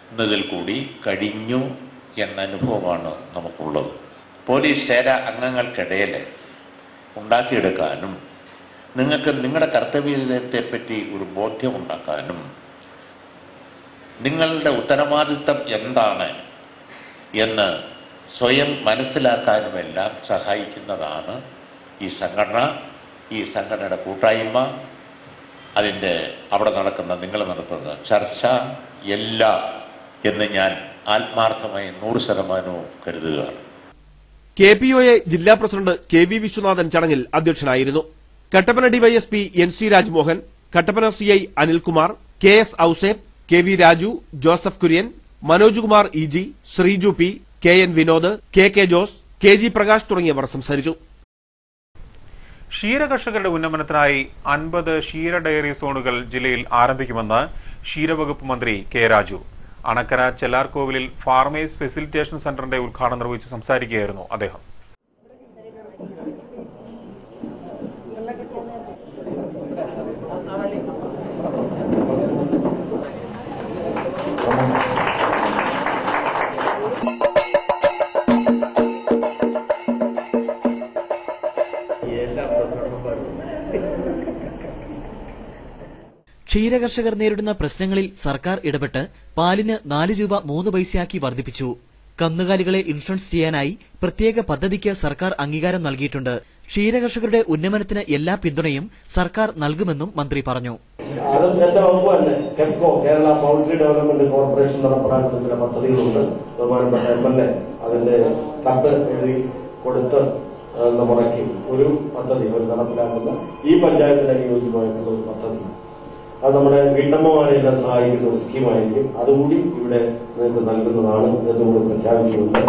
എന്നതിൽ കൂടി കഴിഞ്ഞു എന്ന അനുഭവമാണ് നമുക്കുള്ളത് പോലീസ് സേന അംഗങ്ങൾക്കിടയിൽ ഉണ്ടാക്കിയെടുക്കാനും നിങ്ങൾക്ക് നിങ്ങളുടെ കർത്തവ്യത്തെപ്പറ്റി ഒരു ബോധ്യമുണ്ടാക്കാനും നിങ്ങളുടെ ഉത്തരവാദിത്തം എന്താണ് എന്ന് സ്വയം മനസ്സിലാക്കാനുമെല്ലാം സഹായിക്കുന്നതാണ് ഈ സംഘടന ഈ സംഘടനയുടെ കൂട്ടായ്മ അതിൻ്റെ അവിടെ നടക്കുന്ന നിങ്ങൾ നടത്തുന്ന ചർച്ച എല്ലാം എന്ന് ഞാൻ ആത്മാർത്ഥമായി നൂറ് ശതമാനവും കരുതുകയാണ് കെ പി ഒ എ ജില്ലാ പ്രസിഡന്റ് കെ വി വിശ്വനാഥൻ ചടങ്ങിൽ അധ്യക്ഷനായിരുന്നു Kattappana DYSP N C Rajmohan Kattappana C I Anilkumar K S Ouseph K V Raju Joseph Kurian Manoj Kumar E G Sreeju P K N Vinod K K Jose K G Prakash തുടങ്ങിയവർ സംസാരിച്ചു ക്ഷീരകർഷകരുടെ ഉന്നമനത്തിനായി അൻപത് ക്ഷീര ഡയറി സോണുകൾ ജില്ലയിൽ ആരംഭിക്കുമെന്ന് ക്ഷീരവകുപ്പ് മന്ത്രി കെ രാജു അണക്കര ചെല്ലാർകോവിലിൽ ഫാർമേഴ്സ് ഫെസിലിറ്റേഷൻ സെന്ററിന്റെ ഉദ്ഘാടനം നിർവഹിച്ച് സംസാരിക്കുകയായിരുന്നു അദ്ദേഹം ക്ഷീരകർഷകർ നേരിടുന്ന പ്രശ്നങ്ങളിൽ സർക്കാർ ഇടപെട്ട് പാലിന് നാല് രൂപ മൂന്ന് പൈസയാക്കി വർദ്ധിപ്പിച്ചു കന്നുകാലികളെ ഇൻഷുറൻസ് ചെയ്യാനായി പ്രത്യേക പദ്ധതിക്ക് സർക്കാർ അംഗീകാരം നൽകിയിട്ടുണ്ട് ക്ഷീരകർഷകരുടെ ഉന്നമനത്തിന് എല്ലാ പിന്തുണയും സർക്കാർ നൽകുമെന്നും മന്ത്രി പറഞ്ഞു അത് എന്റെ വകുപ്പ് തന്നെ Kepco Kerala poultry development corporation നടപ്പിലാക്കുന്ന ചില പദ്ധതികളുണ്ട് ബഹുമാനപ്പെട്ട എം എൽ എ അതിന്റെ കത്ത് എഴുതി കൊടുത്ത് എന്ന മുറയ്ക്ക് ഒരു പദ്ധതി അവർ നടപ്പിലാക്കുന്ന ഈ പഞ്ചായത്തിന് അനുയോജ്യമായിട്ടുള്ള ഒരു പദ്ധതി അത് നമ്മുടെ വീട്ടമ്മമാരെല്ലാം സഹായിക്കുന്ന ഒരു സ്കീമായിരിക്കും അതുകൂടി ഇവിടെ നിങ്ങൾക്ക് നൽകുന്നതാണ് എന്നുകൂടി പ്രഖ്യാപിച്ചുകൊണ്ട്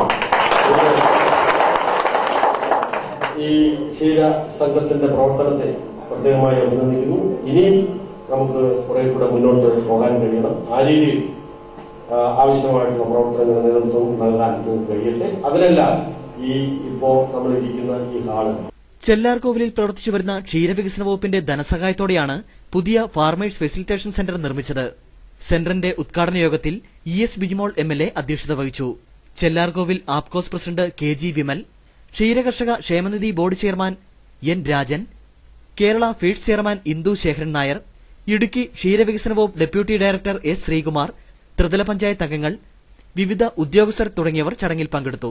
ഈ ക്ഷീര സംഘത്തിന്റെ പ്രവർത്തനത്തെ പ്രത്യേകമായി അഭിനന്ദിക്കുന്നു ഇനിയും നമുക്ക് കുറെ കൂടെ മുന്നോട്ട് പോകാൻ കഴിയണം ആ രീതിയിൽ ആ, ആവശ്യമായിട്ടുള്ള പ്രവർത്തനങ്ങൾ നേതൃത്വം നൽകാൻ നിങ്ങൾക്ക് കഴിയട്ടെ അതിനെല്ലാം ഈ ഇപ്പോ നമ്മളിരിക്കുന്ന ഈ ഹാള് ചെല്ലാർകോവിലിൽ പ്രവർത്തിച്ചു വരുന്ന ക്ഷീരവികസന വകുപ്പിന്റെ ധനസഹായത്തോടെയാണ് പുതിയ ഫാർമേഴ്സ് ഫെസിലിറ്റേഷൻ സെന്റർ നിർമ്മിച്ചത് സെന്ററിന്റെ ഉദ്ഘാടന യോഗത്തിൽ E S Bijimol M L A അധ്യക്ഷത വഹിച്ചു Chellarkovil Apcos president K G Vimal ക്ഷീരകർഷക ക്ഷേമനിധി board chairman N Rajan Kerala Feeds chairman Indu Sekharan Nair Idukki ക്ഷീരവികസന വകുപ്പ് ഡെപ്യൂട്ടി ഡയറക്ടർ എസ് ശ്രീകുമാർ ത്രിതല പഞ്ചായത്ത് അംഗങ്ങൾ വിവിധ ഉദ്യോഗസ്ഥർ തുടങ്ങിയവർ ചടങ്ങിൽ പങ്കെടുത്തു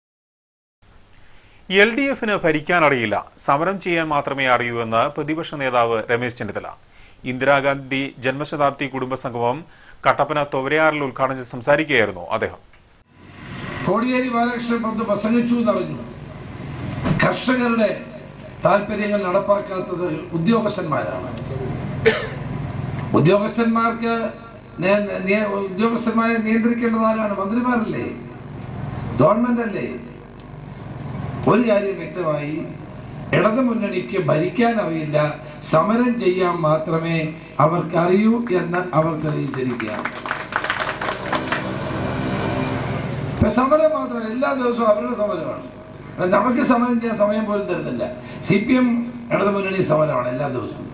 എൽ ഡി എഫിന് ഭരിക്കാനറിയില്ല സമരം ചെയ്യാൻ മാത്രമേ അറിയൂ എന്ന് പ്രതിപക്ഷ നേതാവ് രമേശ് ചെന്നിത്തല ഇന്ദിരാഗാന്ധി ജന്മശതാബ്ദി കുടുംബസംഗമം കട്ടപ്പന തൊവരയാറിൽ ഉദ്ഘാടനം ചെയ്ത് സംസാരിക്കുകയായിരുന്നു അദ്ദേഹം കോടിയേരി ബാലകൃഷ്ണൻ പന്ത് പ്രസംഗിച്ചു എന്നറിഞ്ഞു കർഷകരുടെ താല്പര്യങ്ങൾ നടപ്പാക്കാത്തത് ഉദ്യോഗസ്ഥന്മാരാണ് ഉദ്യോഗസ്ഥന്മാർക്ക് നേ- നേ- ഉദ്യോഗസ്ഥന്മാരെ നിയന്ത്രിക്കേണ്ടത് ആരാണ് മന്ത്രിമാരല്ലേ ഗവൺമെന്റ് അല്ലേ ഒരു കാര്യം വ്യക്തമായി ഇടതു മുന്നണിക്ക് ഭരിക്കാൻ അറിയില്ല സമരം ചെയ്യാൻ മാത്രമേ അവർക്കറിയൂ എന്ന് അവർ തെളിയിച്ചിരിക്കുകയാണ് ഇപ്പൊ സമരം മാത്രമല്ല എല്ലാ ദിവസവും അവരുടെ സമരമാണ് അത് നമുക്ക് സമരം ചെയ്യാൻ സമയം പോലും തരുന്നില്ല സി പി എം ഇടതു മുന്നണി സമരമാണ് എല്ലാ ദിവസവും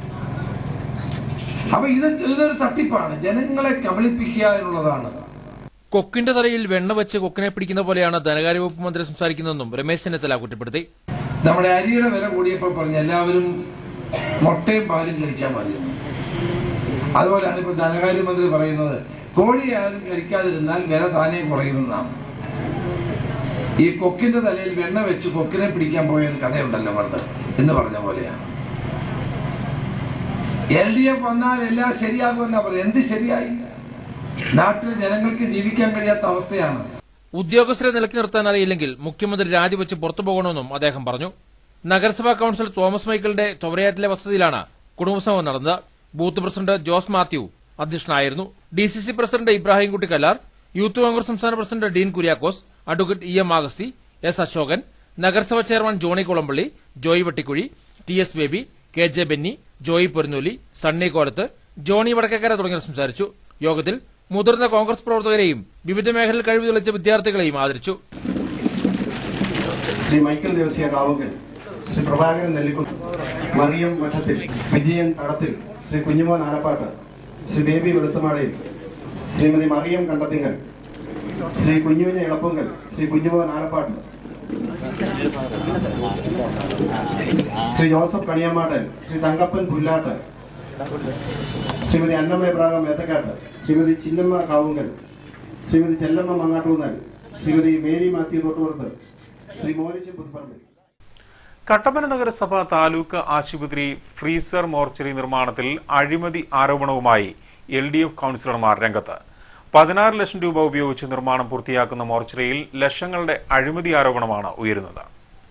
അപ്പൊ ഇത് ഇതൊരു തട്ടിപ്പാണ് ജനങ്ങളെ കബളിപ്പിക്കുക എന്നുള്ളതാണ് കൊക്കിന്റെ തലയിൽ വെണ്ണ വെച്ച് കൊക്കിനെ പിടിക്കുന്ന പോലെയാണ് ധനകാര്യ വകുപ്പ് മന്ത്രി സംസാരിക്കുന്നതെന്നും രമേശ് ചെന്നിത്തല കുറ്റപ്പെടുത്തി നമ്മുടെ അരിയുടെ വില കൂടിയപ്പോൾ പറഞ്ഞ് എല്ലാവരും മുട്ടയും പാലും കഴിച്ചാൽ മതി അതുപോലെയാണ് ഇപ്പൊ ധനകാര്യമന്ത്രി പറയുന്നത് കോഴി ആരും കഴിക്കാതിരുന്നാൽ വില താനേ കുറയുമെന്നാണ് ഈ കൊക്കിന്റെ തലയിൽ വെണ്ണ വെച്ച് കൊക്കിനെ പിടിക്കാൻ പോയ ഒരു കഥയുണ്ടല്ലോ പണ്ട് എന്ന് പറഞ്ഞ പോലെയാണ് എൽ ഡി എഫ് വന്നാൽ എല്ലാം ശരിയാകുമെന്നാ പറയുന്നത് എന്ത് ശരിയായി നാട്ടിൽ ജനങ്ങൾക്ക് ജീവിക്കാൻ കഴിയാത്ത അവസ്ഥയാണ് ഉദ്യോഗസ്ഥരെ നിലയ്ക്ക് നിർത്താൻ അറിയില്ലെങ്കിൽ മുഖ്യമന്ത്രി രാജിവെച്ച് പുറത്തു പോകണമെന്നും അദ്ദേഹം പറഞ്ഞു നഗരസഭാ കൌൺസിൽ തോമസ് മൈക്കിളിന്റെ ചൊവ്രയാറ്റിലെ വസതിയിലാണ് കുടുംബസംഗമം നടന്നത് ബൂത്ത് പ്രസിഡന്റ് ജോസ് മാത്യു അധ്യക്ഷനായിരുന്നു D C C president Ibrahimkutty Kallar Youth Congress സംസ്ഥാന president Dean Kuriakose advocate E M Agasthi S Ashokan നഗരസഭാ chairman Johnny Kulampally Joy Vettikuzhy T S Baby K J Benny Joy Porunnoli Sunny Kolath Johnny Vadakkekara തുടങ്ങിയവർ സംസാരിച്ചു യോഗത്തിൽ മുതിർന്ന കോൺഗ്രസ് പ്രവർത്തകരെയും വിവിധ മേഖലയിൽ കഴിവ് തെളിയിച്ച വിദ്യാർത്ഥികളെയും ആദരിച്ചു ശ്രീ മൈക്കൽ ദേവസ്യ കാവുങ്കൽ ശ്രീ പ്രഭാകരൻ നെല്ലിക്കുത്ത് മറിയം മഠത്തിൽ വിജയൻ തടത്തിൽ ശ്രീ കുഞ്ഞുമോൻ ആനപ്പാട്ട് ശ്രീ ബേബി വെളുത്തമാടയിൽ ശ്രീമതി മറിയം കണ്ടത്തിങ്ങൽ ശ്രീ കുഞ്ഞുവിനെ Elappunkal Shri Kunjumohan Alappattu Shri Joseph Kaniyammadan Shri Thankappan Pullattu Shrimati Annamma Ibrahim Ethakkattu Shrimati Chinnamma Kavungal Shrimati Chellamma Mangattoonnal Shrimati Mary Mathew Thottupurathu Shri Monichan Puthuparambil Kattappana നഗരസഭ താലൂക്ക് ആശുപത്രി ഫ്രീസർ മോർച്ചറി നിർമ്മാണത്തിൽ അഴിമതി ആരോപണവുമായി എൽ ഡി എഫ് കൌൺസിലർമാർ രംഗത്ത് പതിനാറ് ലക്ഷം രൂപ ഉപയോഗിച്ച് നിർമ്മാണം പൂർത്തിയാക്കുന്ന മോർച്ചറിയിൽ ലക്ഷങ്ങളുടെ അഴിമതി ആരോപണമാണ് ഉയരുന്നത്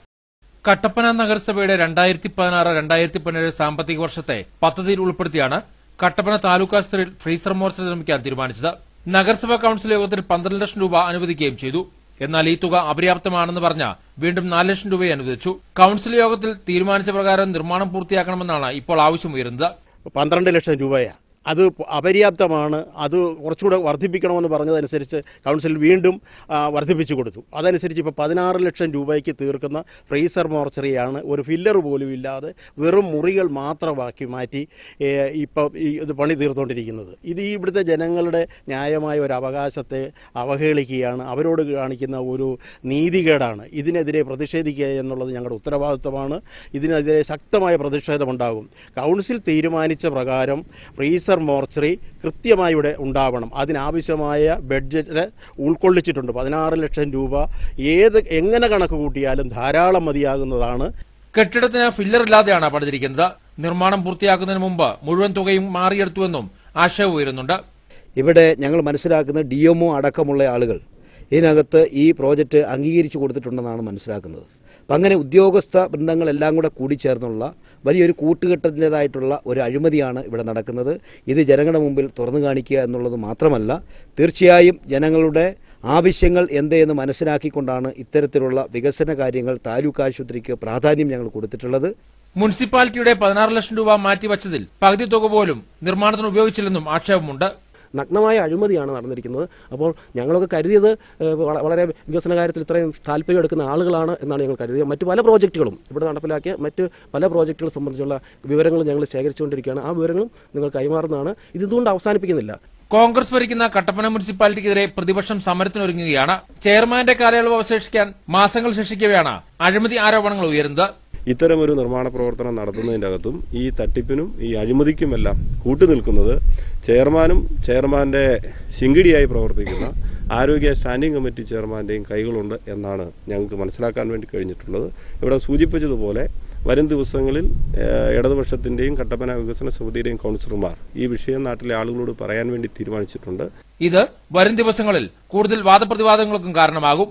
കട്ടപ്പന നഗരസഭയുടെ രണ്ടായിരത്തി പതിനാറ് രണ്ടായിരത്തി പതിനേഴ് സാമ്പത്തിക വർഷത്തെ പദ്ധതിയിൽ ഉൾപ്പെടുത്തിയാണ് കട്ടപ്പന താലൂക്ക് ആശുപത്രിയിൽ ഫ്രീസർ മോർച്ച നിർമ്മിക്കാൻ തീരുമാനിച്ചത് നഗരസഭാ കൌൺസിൽ യോഗത്തിൽ പന്ത്രണ്ട് ലക്ഷം രൂപ അനുവദിക്കുകയും ചെയ്തു എന്നാൽ ഈ തുക അപര്യാപ്തമാണെന്ന് പറഞ്ഞ വീണ്ടും നാല് ലക്ഷം രൂപയെ അനുവദിച്ചു കൌൺസിൽ യോഗത്തിൽ തീരുമാനിച്ച പ്രകാരം നിർമ്മാണം പൂർത്തിയാക്കണമെന്നാണ് ഇപ്പോൾ ആവശ്യമുയരുന്നത് പന്ത്രണ്ട് ലക്ഷം രൂപയാണ് അത് അപര്യാപ്തമാണ് അത് കുറച്ചുകൂടെ വർദ്ധിപ്പിക്കണമെന്ന് പറഞ്ഞതനുസരിച്ച് കൗൺസിൽ വീണ്ടും ആ, വർദ്ധിപ്പിച്ചു കൊടുത്തു അതനുസരിച്ച് ഇപ്പോൾ പതിനാറ് ലക്ഷം രൂപയ്ക്ക് തീർക്കുന്ന ഫ്രീസർ മോർച്ചറിയാണ് ഒരു ഫില്ലർ പോലും ഇല്ലാതെ വെറും മുറികൾ മാത്രമാക്കി മാറ്റി ഏ, ഇപ്പോൾ ഈ ഇത് പണി തീർത്തുകൊണ്ടിരിക്കുന്നത് ഇത് ഈ ഇവിടുത്തെ ജനങ്ങളുടെ ന്യായമായ ഒരു അവകാശത്തെ അവഹേളിക്കുകയാണ് അവരോട് കാണിക്കുന്ന ഒരു നീതികേടാണ് ഇതിനെതിരെ പ്രതിഷേധിക്കുക എന്നുള്ളത് ഞങ്ങളുടെ ഉത്തരവാദിത്വമാണ് ഇതിനെതിരെ ശക്തമായ പ്രതിഷേധമുണ്ടാകും കൗൺസിൽ തീരുമാനിച്ച പ്രകാരം ഫ്രീസർ മോർച്ചറി കൃത്യമായി ഇവിടെ ഉണ്ടാവണം അതിനാവശ്യമായ ബഡ്ജറ്റ് ഉൾക്കൊള്ളിച്ചിട്ടുണ്ട് പതിനാറ് ലക്ഷം രൂപ ഏത് എങ്ങനെ കണക്ക് കൂട്ടിയാലും ധാരാളം മതിയാകുന്നതാണ് കെട്ടിടത്തിന് ഫില്ലർ ഇല്ലാതെയാണ് പണിതിരിക്കുന്നത് നിർമ്മാണം പൂർത്തിയാക്കുന്നതിന് മുമ്പ് മുഴുവൻ തുകയും മാറിയെടുത്തുവെന്നും ആശയം ഉയരുന്നുണ്ട് ഇവിടെ ഞങ്ങൾ മനസ്സിലാക്കുന്ന ഡി എംഒ അടക്കമുള്ള ആളുകൾ ഇതിനകത്ത് ഈ പ്രോജക്റ്റ് അംഗീകരിച്ചു കൊടുത്തിട്ടുണ്ടെന്നാണ് മനസ്സിലാക്കുന്നത് അപ്പം അങ്ങനെ ഉദ്യോഗസ്ഥ ബൃന്ദങ്ങളെല്ലാം കൂടെ കൂടിച്ചേർന്നുള്ള വലിയൊരു കൂട്ടുകെട്ടിൻ്റെതായിട്ടുള്ള ഒരു അഴിമതിയാണ് ഇവിടെ നടക്കുന്നത് ഇത് ജനങ്ങളുടെ മുമ്പിൽ തുറന്നു കാണിക്കുക എന്നുള്ളത് മാത്രമല്ല തീർച്ചയായും ജനങ്ങളുടെ ആവശ്യങ്ങൾ എന്തെന്ന് മനസ്സിലാക്കിക്കൊണ്ടാണ് ഇത്തരത്തിലുള്ള വികസന കാര്യങ്ങൾ താലൂക്ക് ആശുപത്രിക്ക് പ്രാധാന്യം ഞങ്ങൾ കൊടുത്തിട്ടുള്ളത് മുനിസിപ്പാലിറ്റിയുടെ പതിനാറ് ലക്ഷം രൂപ മാറ്റിവച്ചതിൽ പകുതി തുക പോലും നിർമ്മാണത്തിന് ഉപയോഗിച്ചില്ലെന്നും ആക്ഷേപമുണ്ട് നഗ്നമായ അഴിമതിയാണ് നടന്നിരിക്കുന്നത് അപ്പോൾ ഞങ്ങളൊക്കെ കരുതിയത് ഏഹ്, വള- വളരെ വികസന കാര്യത്തിൽ ഇത്രയും താല്പര്യം എടുക്കുന്ന ആളുകളാണ് എന്നാണ് ഞങ്ങൾ കരുതിയത് മറ്റു പല പ്രോജക്റ്റുകളും ഇവിടെ നടപ്പിലാക്കിയ മറ്റ് പല പ്രോജക്റ്റുകൾ സംബന്ധിച്ചുള്ള വിവരങ്ങൾ ഞങ്ങൾ ശേഖരിച്ചുകൊണ്ടിരിക്കുകയാണ് ആ വിവരങ്ങളും നിങ്ങൾ കൈമാറുന്നതാണ് ഇത് ഇതുകൊണ്ട് അവസാനിപ്പിക്കുന്നില്ല കോൺഗ്രസ് ഭരിക്കുന്ന കട്ടപ്പന മുനിസിപ്പാലിറ്റിക്കെതിരെ പ്രതിപക്ഷം സമരത്തിനൊരുങ്ങുകയാണ് ചെയർമാന്റെ കാലയളവ് അവശേഷിക്കാൻ മാസങ്ങൾ ശേഷിക്കവെയാണ് അഴിമതി ആരോപണങ്ങൾ ഉയരുന്നത് ഇത്തരമൊരു നിർമ്മാണ പ്രവർത്തനം നടത്തുന്നതിൻ്റെ അകത്തും ഈ തട്ടിപ്പിനും ഈ അഴിമതിക്കുമെല്ലാം കൂട്ടുനിൽക്കുന്നത് ചെയർമാനും ചെയർമാന്റെ ശിങ്കിടിയായി പ്രവർത്തിക്കുന്ന ആരോഗ്യ സ്റ്റാൻഡിംഗ് കമ്മിറ്റി ചെയർമാന്റെയും കൈകളുണ്ട് എന്നാണ് ഞങ്ങൾക്ക് മനസ്സിലാക്കാൻ വേണ്ടി കഴിഞ്ഞിട്ടുള്ളത് ഇവിടെ സൂചിപ്പിച്ചതുപോലെ വരും ദിവസങ്ങളിൽ ഏഹ്, ഇടതുപക്ഷത്തിന്റെയും കട്ടപ്പന വികസന സമിതിയുടെയും കൗൺസിലർമാർ ഈ വിഷയം നാട്ടിലെ ആളുകളോട് പറയാൻ വേണ്ടി തീരുമാനിച്ചിട്ടുണ്ട് ഇത് വരും ദിവസങ്ങളിൽ കൂടുതൽ വാദപ്രതിവാദങ്ങൾക്കും കാരണമാകും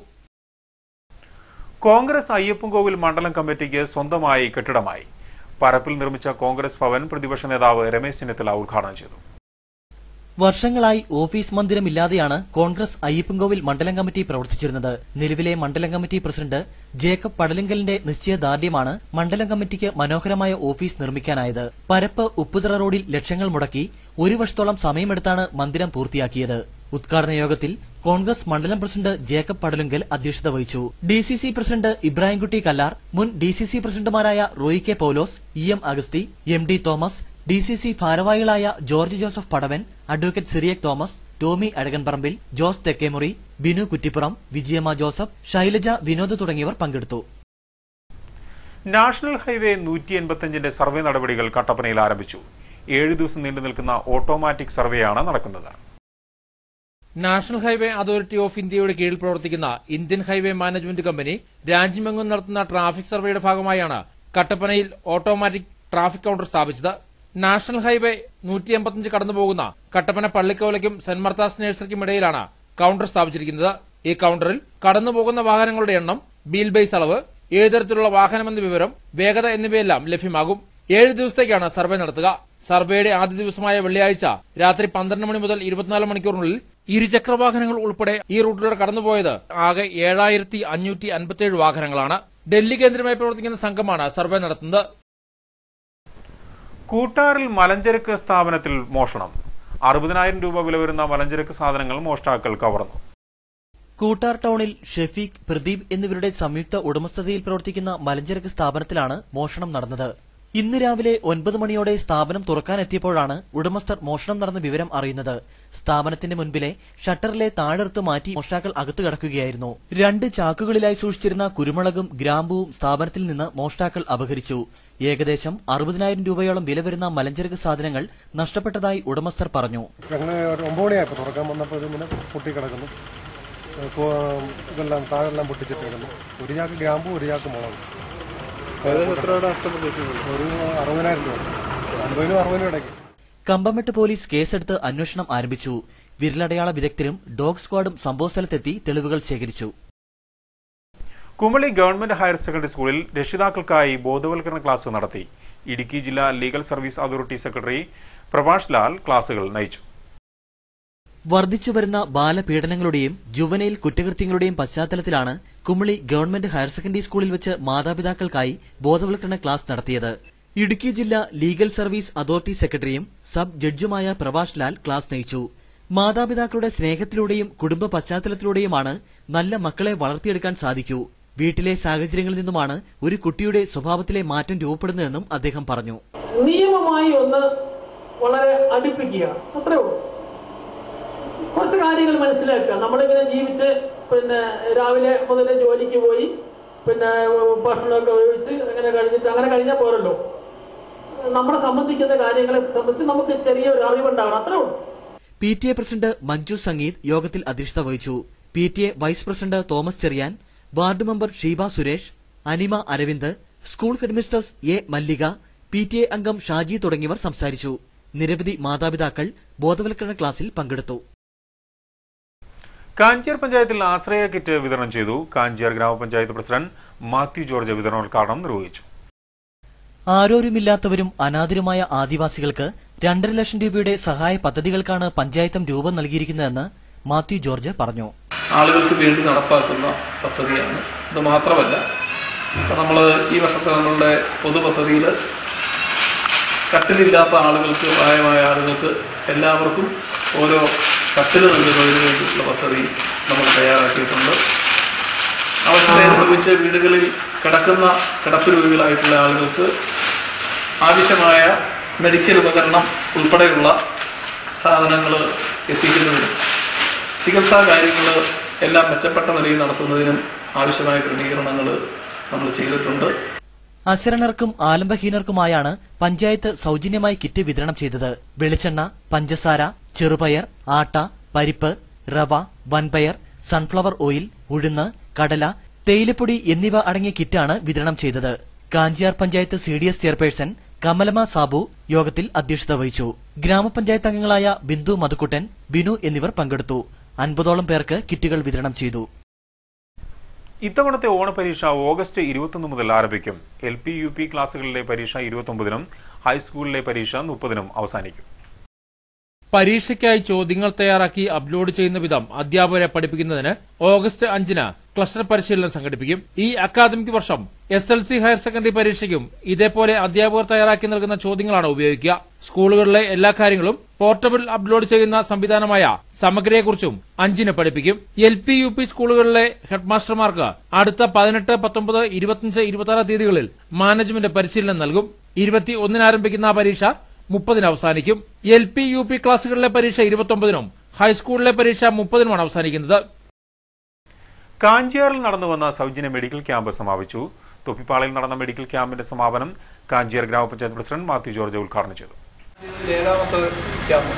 കോൺഗ്രസ് അയ്യപ്പൻകോവിൽ മണ്ഡലം കമ്മിറ്റിക്ക് സ്വന്തമായി കെട്ടിടമായി പരപ്പിൽ നിർമ്മിച്ച കോൺഗ്രസ് ഭവൻ പ്രതിപക്ഷ നേതാവ് രമേശ് ചെന്നിത്തല ഉദ്ഘാടനം ചെയ്തു വർഷങ്ങളായി ഓഫീസ് മന്ദിരമില്ലാതെയാണ് കോൺഗ്രസ് അയ്യപ്പൻകോവിൽ മണ്ഡലം കമ്മിറ്റി പ്രവർത്തിച്ചിരുന്നത് നിലവിലെ മണ്ഡലം കമ്മിറ്റി പ്രസിഡന്റ് ജേക്കബ് പടലിങ്കലിന്റെ നിശ്ചയദാർഢ്യമാണ് മണ്ഡലം കമ്മിറ്റിക്ക് മനോഹരമായ ഓഫീസ് നിർമ്മിക്കാനായത് പരപ്പ് ഉപ്പുതറ റോഡിൽ ലക്ഷങ്ങൾ മുടക്കി ഒരു വർഷത്തോളം സമയമെടുത്താണ് മന്ദിരം പൂർത്തിയാക്കിയത് ഉദ്ഘാടന യോഗത്തിൽ കോൺഗ്രസ് മണ്ഡലം പ്രസിഡന്റ് ജേക്കബ് പടലുങ്കൽ അധ്യക്ഷത വഹിച്ചു D C C president Ibrahimkutty Kallar മുൻ ഡി സി സി പ്രസിഡന്റുമാരായ Roy K Paulose E M Agasthi M D Thomas D C C ഭാരവാഹികളായ George Joseph Padavan advocate Cyriac Thomas Tomy Azhakanparambil Jose Thekkemury Binu Kuttippuram Vijayamma Joseph Shailaja Vinod തുടങ്ങിയവർ പങ്കെടുത്തു നാഷണൽ ഹൈവേ നൂറ്റി എൺപത്തിയഞ്ചിന്റെ സർവേ നടപടികൾ കട്ടപ്പനയിൽ ആരംഭിച്ചു ഏഴ് ദിവസം നീണ്ടു നിൽക്കുന്ന ഓട്ടോമാറ്റിക് സർവേയാണ് നടക്കുന്നത് നാഷണൽ ഹൈവേ അതോറിറ്റി ഓഫ് ഇന്ത്യയുടെ കീഴിൽ പ്രവർത്തിക്കുന്ന ഇന്ത്യൻ ഹൈവേ മാനേജ്മെന്റ് കമ്പനി രാജ്യമെങ്ങും നടത്തുന്ന ട്രാഫിക് സർവേയുടെ ഭാഗമായാണ് കട്ടപ്പനയിൽ ഓട്ടോമാറ്റിക് ട്രാഫിക് കൗണ്ടർ സ്ഥാപിച്ചത് നാഷണൽ ഹൈവേ നൂറ്റി എൺപത്തിയഞ്ച് കടന്നുപോകുന്ന കട്ടപ്പന പള്ളിക്കോലയ്ക്കും സെന്റ് മർത്താസ് നഴ്സറിക്കും ഇടയിലാണ് കൗണ്ടർ സ്ഥാപിച്ചിരിക്കുന്നത് ഈ കൗണ്ടറിൽ കടന്നുപോകുന്ന വാഹനങ്ങളുടെ എണ്ണം ബീൽ ബേസ് അളവ് ഏത് തരത്തിലുള്ള വാഹനമെന്ന വിവരം വേഗത എന്നിവയെല്ലാം ലഭ്യമാകും ഏഴ് ദിവസത്തേക്കാണ് സർവേ നടത്തുക സർവേയുടെ ആദ്യ ദിവസമായ വെള്ളിയാഴ്ച രാത്രി പന്ത്രണ്ട് മണി മുതൽ ഇരുപത്തിനാല് മണിക്കൂറിനുള്ളിൽ ഇരുചക്ര വാഹനങ്ങൾ ഉൾപ്പെടെ ഈ റൂട്ടിലൂടെ കടന്നുപോയത് ആകെ ഏഴായിരത്തി അഞ്ഞൂറ്റി അൻപത്തിയേഴ് വാഹനങ്ങളാണ് ഡൽഹി കേന്ദ്രമായി പ്രവർത്തിക്കുന്ന സംഘമാണ് സർവേ നടത്തുന്നത് കൂട്ടാറിൽ മലഞ്ചരക്ക് സ്ഥാപനത്തിൽ മോഷണം അറുപതിനായിരം രൂപ വില വരുന്ന മലഞ്ചരക്ക് സാധനങ്ങൾ മോഷ്ടാക്കൾ കവർന്നു കൂട്ടാർ ടൗണിൽ ഷെഫീഖ് പ്രദീപ് എന്നിവരുടെ സംയുക്ത ഉടമസ്ഥതയിൽ പ്രവർത്തിക്കുന്ന മലഞ്ചരക്ക് സ്ഥാപനത്തിലാണ് മോഷണം നടന്നത് ഇന്ന് രാവിലെ ഒൻപത് മണിയോടെ സ്ഥാപനം തുറക്കാനെത്തിയപ്പോഴാണ് ഉടമസ്ഥർ മോഷണം നടന്ന വിവരം അറിയുന്നത് സ്ഥാപനത്തിന്റെ മുൻപിലെ ഷട്ടറിലെ താഴെടുത്ത് മാറ്റി മോഷ്ടാക്കൾ അകത്ത് കടക്കുകയായിരുന്നു രണ്ട് ചാക്കുകളിലായി സൂക്ഷിച്ചിരുന്ന കുരുമുളകും ഗ്രാമ്പുവും സ്ഥാപനത്തിൽ നിന്ന് മോഷ്ടാക്കൾ അപഹരിച്ചു ഏകദേശം അറുപതിനായിരം രൂപയോളം വില വരുന്ന മലഞ്ചരക്ക് സാധനങ്ങൾ നഷ്ടപ്പെട്ടതായി ഉടമസ്ഥർ പറഞ്ഞു ഞങ്ങൾ ഒരു ഒമ്പത് മണിയായപ്പോൾ തുറക്കാൻ വന്നപ്പോൾ ഇതിങ്ങനെ പൊട്ടിക്കിടക്കുന്നു ഏഹ് കോ- ഇതെല്ലാം താഴെല്ലാം പൊട്ടിച്ചിട്ടിരിക്കുന്നു ഒരു ചാക്ക് ഗ്രാമ്പും ഒരു ചാക്ക് മുളകും ഏകദേശം എത്ര രൂപയുടെ നഷ്ടപ്പെട്ടിട്ടുണ്ട്? ഒരു അറുപതിനായിരം രൂപ അൻപതിനും അറുപതിനും ഇടയ്ക്ക് കമ്പമെട്ട് പോലീസ് കേസെടുത്ത് അന്വേഷണം ആരംഭിച്ചു വിരലടയാള വിദഗ്ധരും ഡോഗ് സ്ക്വാഡും സംഭവസ്ഥലത്തെത്തി തെളിവുകൾ ശേഖരിച്ചു കുമളി ഗവൺമെന്റ് ഹയർ സെക്കൻഡറി സ്കൂളിൽ രക്ഷിതാക്കൾക്കായി ബോധവൽക്കരണ ക്ലാസ് നടത്തി ഇടുക്കി ജില്ലാ legal service authority secretary Prabhash Lal ക്ലാസുകൾ നയിച്ചു വർദ്ധിച്ചുവരുന്ന ബാലപീഡനങ്ങളുടെയും ജുവനൈൽ കുറ്റകൃത്യങ്ങളുടെയും പശ്ചാത്തലത്തിലാണ് കുമളി ഗവൺമെന്റ് ഹയർ സെക്കൻഡറി സ്കൂളിൽ വെച്ച് മാതാപിതാക്കൾക്കായി ബോധവൽക്കരണ ക്ലാസ് നടത്തിയത് ഇടുക്കി ജില്ലാ ലീഗൽ സർവീസ് അതോറിറ്റി സെക്രട്ടറിയും സബ് ജഡ്ജുമായ പ്രഭാഷ് ലാൽ ക്ലാസ് നയിച്ചു മാതാപിതാക്കളുടെ സ്നേഹത്തിലൂടെയും കുടുംബ പശ്ചാത്തലത്തിലൂടെയുമാണ് നല്ല മക്കളെ വളർത്തിയെടുക്കാൻ സാധിക്കൂ വീട്ടിലെ സാഹചര്യങ്ങളിൽ നിന്നുമാണ് ഒരു കുട്ടിയുടെ സ്വഭാവത്തിലെ മാറ്റം രൂപപ്പെടുന്നതെന്നും അദ്ദേഹം പറഞ്ഞു നിയമമായി ഒന്ന് വളരെ അടുപ്പിക്കുക അത്രേ ഉള്ളൂ കുറച്ച് കാര്യങ്ങൾ മനസ്സിലാക്കുക നമ്മളിങ്ങനെ ജീവിച്ച് പിന്നെ രാവിലെ മുതൽ ജോലിക്ക് പോയി പിന്നെ ഭക്ഷണമൊക്കെ ഉപയോഗിച്ച് അങ്ങനെ കഴിഞ്ഞിട്ട് അങ്ങനെ കഴിഞ്ഞാൽ പോരല്ലോ നമ്മളെ സംബന്ധിക്കുന്ന കാര്യങ്ങളെ സംബന്ധിച്ച് നമുക്ക് ചെറിയൊരു അറിവുണ്ടാവണം അത്രേ ഉള്ളൂ P T A president Manju Sangeeth യോഗത്തിൽ അധ്യക്ഷത വഹിച്ചു P T A vice president Thomas Cherian ward member Sheeba Suresh Anima Aravind school headmistress A Mallika P T A അംഗം ഷാജി തുടങ്ങിയവർ സംസാരിച്ചു നിരവധി മാതാപിതാക്കൾ ബോധവൽക്കരണ ക്ലാസ്സിൽ പങ്കെടുത്തു കാഞ്ചിയാർ പഞ്ചായത്തിൽ ആശ്രയ കിറ്റ് വിതരണം ചെയ്തു കാഞ്ചിയാർ ഗ്രാമപഞ്ചായത്ത് പ്രസിഡന്റ് മാത്യു ജോർജ് വിതരണോദ്ഘാടനം നിർവഹിച്ചു ആരോരുമില്ലാത്തവരും അനാഥരുമായ ആദിവാസികൾക്ക് രണ്ടര ലക്ഷം രൂപയുടെ സഹായ പദ്ധതികൾക്കാണ് പഞ്ചായത്തും രൂപം നൽകിയിരിക്കുന്നതെന്ന് മാത്യു ജോർജ് പറഞ്ഞു ആളുകൾക്ക് വേണ്ടി നടപ്പാക്കുന്ന പദ്ധതിയാണ് ഇത് മാത്രമല്ല നമ്മൾ ഈ വർഷത്തെ നമ്മളുടെ പൊതു പദ്ധതിയിൽ കട്ടിലില്ലാത്ത ആളുകൾക്ക് പ്രായമായ ആളുകൾക്ക് എല്ലാവർക്കും ഓരോ കട്ടിൽ നൽകുന്നതിന് വേണ്ടിയിട്ടുള്ള പദ്ധതി നമ്മൾ തയ്യാറാക്കിയിട്ടുണ്ട് അവസ്ഥ അനുഭവിച്ച് വീടുകളിൽ കിടക്കുന്ന കിടപ്പ് രോഗികളായിട്ടുള്ള ആളുകൾക്ക് ആവശ്യമായ മെഡിക്കൽ ഉപകരണം ഉൾപ്പെടെയുള്ള സാധനങ്ങൾ എത്തിക്കുന്നതിനും ചികിത്സാ കാര്യങ്ങൾ എല്ലാം മെച്ചപ്പെട്ട നിലയിൽ നടത്തുന്നതിനും ആവശ്യമായ ക്രമീകരണങ്ങൾ നമ്മൾ ചെയ്തിട്ടുണ്ട് അശരണർക്കും ആലംബഹീനർക്കുമായാണ് പഞ്ചായത്ത് സൗജന്യമായി കിറ്റ് വിതരണം ചെയ്തത് വെളിച്ചെണ്ണ പഞ്ചസാര ചെറുപയർ ആട്ട പരിപ്പ് റവ വൻപയർ സൺഫ്ലവർ ഓയിൽ ഉഴുന്ന് കടല തേയിലപ്പൊടി എന്നിവ അടങ്ങിയ കിറ്റാണ് വിതരണം ചെയ്തത് Kanchiyar panchayat C D S chairperson Kamala Sabu യോഗത്തിൽ അധ്യക്ഷത വഹിച്ചു ഗ്രാമപഞ്ചായത്ത് അംഗങ്ങളായ ബിന്ദു മധുക്കുട്ടൻ ബിനു എന്നിവർ പങ്കെടുത്തു അൻപതോളം പേർക്ക് കിറ്റുകൾ വിതരണം ചെയ്തു ഇത്തവണത്തെ ഓണപരീക്ഷ ഓഗസ്റ്റ് ഇരുപത്തൊന്ന് മുതൽ ആരംഭിക്കും എൽ പി യു പി ക്ലാസുകളിലെ പരീക്ഷ ഇരുപത്തൊമ്പതിനും ഹൈസ്കൂളിലെ പരീക്ഷ മുപ്പതിനും അവസാനിക്കും പരീക്ഷയ്ക്കായി ചോദ്യങ്ങൾ തയ്യാറാക്കി അപ്ലോഡ് ചെയ്യുന്ന വിധം അധ്യാപകരെ പഠിപ്പിക്കുന്നതിന് ഓഗസ്റ്റ് അഞ്ചിന് ക്ലസ്റ്റർ പരിശീലനം സംഘടിപ്പിക്കും ഈ അക്കാദമിക് വർഷം S L C higher secondary പരീക്ഷയ്ക്കും ഇതേപോലെ അധ്യാപകർ തയ്യാറാക്കി നൽകുന്ന ചോദ്യങ്ങളാണ് ഉപയോഗിക്കുക സ്കൂളുകളിലെ എല്ലാ കാര്യങ്ങളും പോർട്ടബിൾ അപ്ലോഡ് ചെയ്യുന്ന സംവിധാനമായ സമഗ്രയെക്കുറിച്ചും അഞ്ചിന് പഠിപ്പിക്കും എൽ പി യു പി സ്കൂളുകളിലെ ഹെഡ്മാസ്റ്റർമാർക്ക് അടുത്ത പതിനെട്ട് പത്തൊമ്പത് ഇരുപത്തിയഞ്ച് ഇരുപത്തി തീയതികളിൽ മാനേജ്മെന്റ് പരിശീലനം നൽകും ഇരുപത്തി ഒന്നിന് ആരംഭിക്കുന്ന ആ പരീക്ഷ മുപ്പതിന് അവസാനിക്കും എൽ പി യു പി ക്ലാസുകളിലെ പരീക്ഷ ഇരുപത്തൊമ്പതിനും ഹൈസ്കൂളിലെ പരീക്ഷ മുപ്പതിനുമാണ് അവസാനിക്കുന്നത് കാഞ്ചിയാറിൽ നടന്നു വന്ന സൗജന്യ മെഡിക്കൽ ക്യാമ്പ് സമാപിച്ചു തൊപ്പിപ്പാളയിൽ നടന്ന മെഡിക്കൽ ക്യാമ്പിന്റെ സമാപനം കാഞ്ചിയാർ ഗ്രാമപഞ്ചായത്ത് പ്രസിഡന്റ് മാത്യു ജോർജ് ഉദ്ഘാടനം ചെയ്തു ഏഴാമത്തെ ക്യാമ്പ്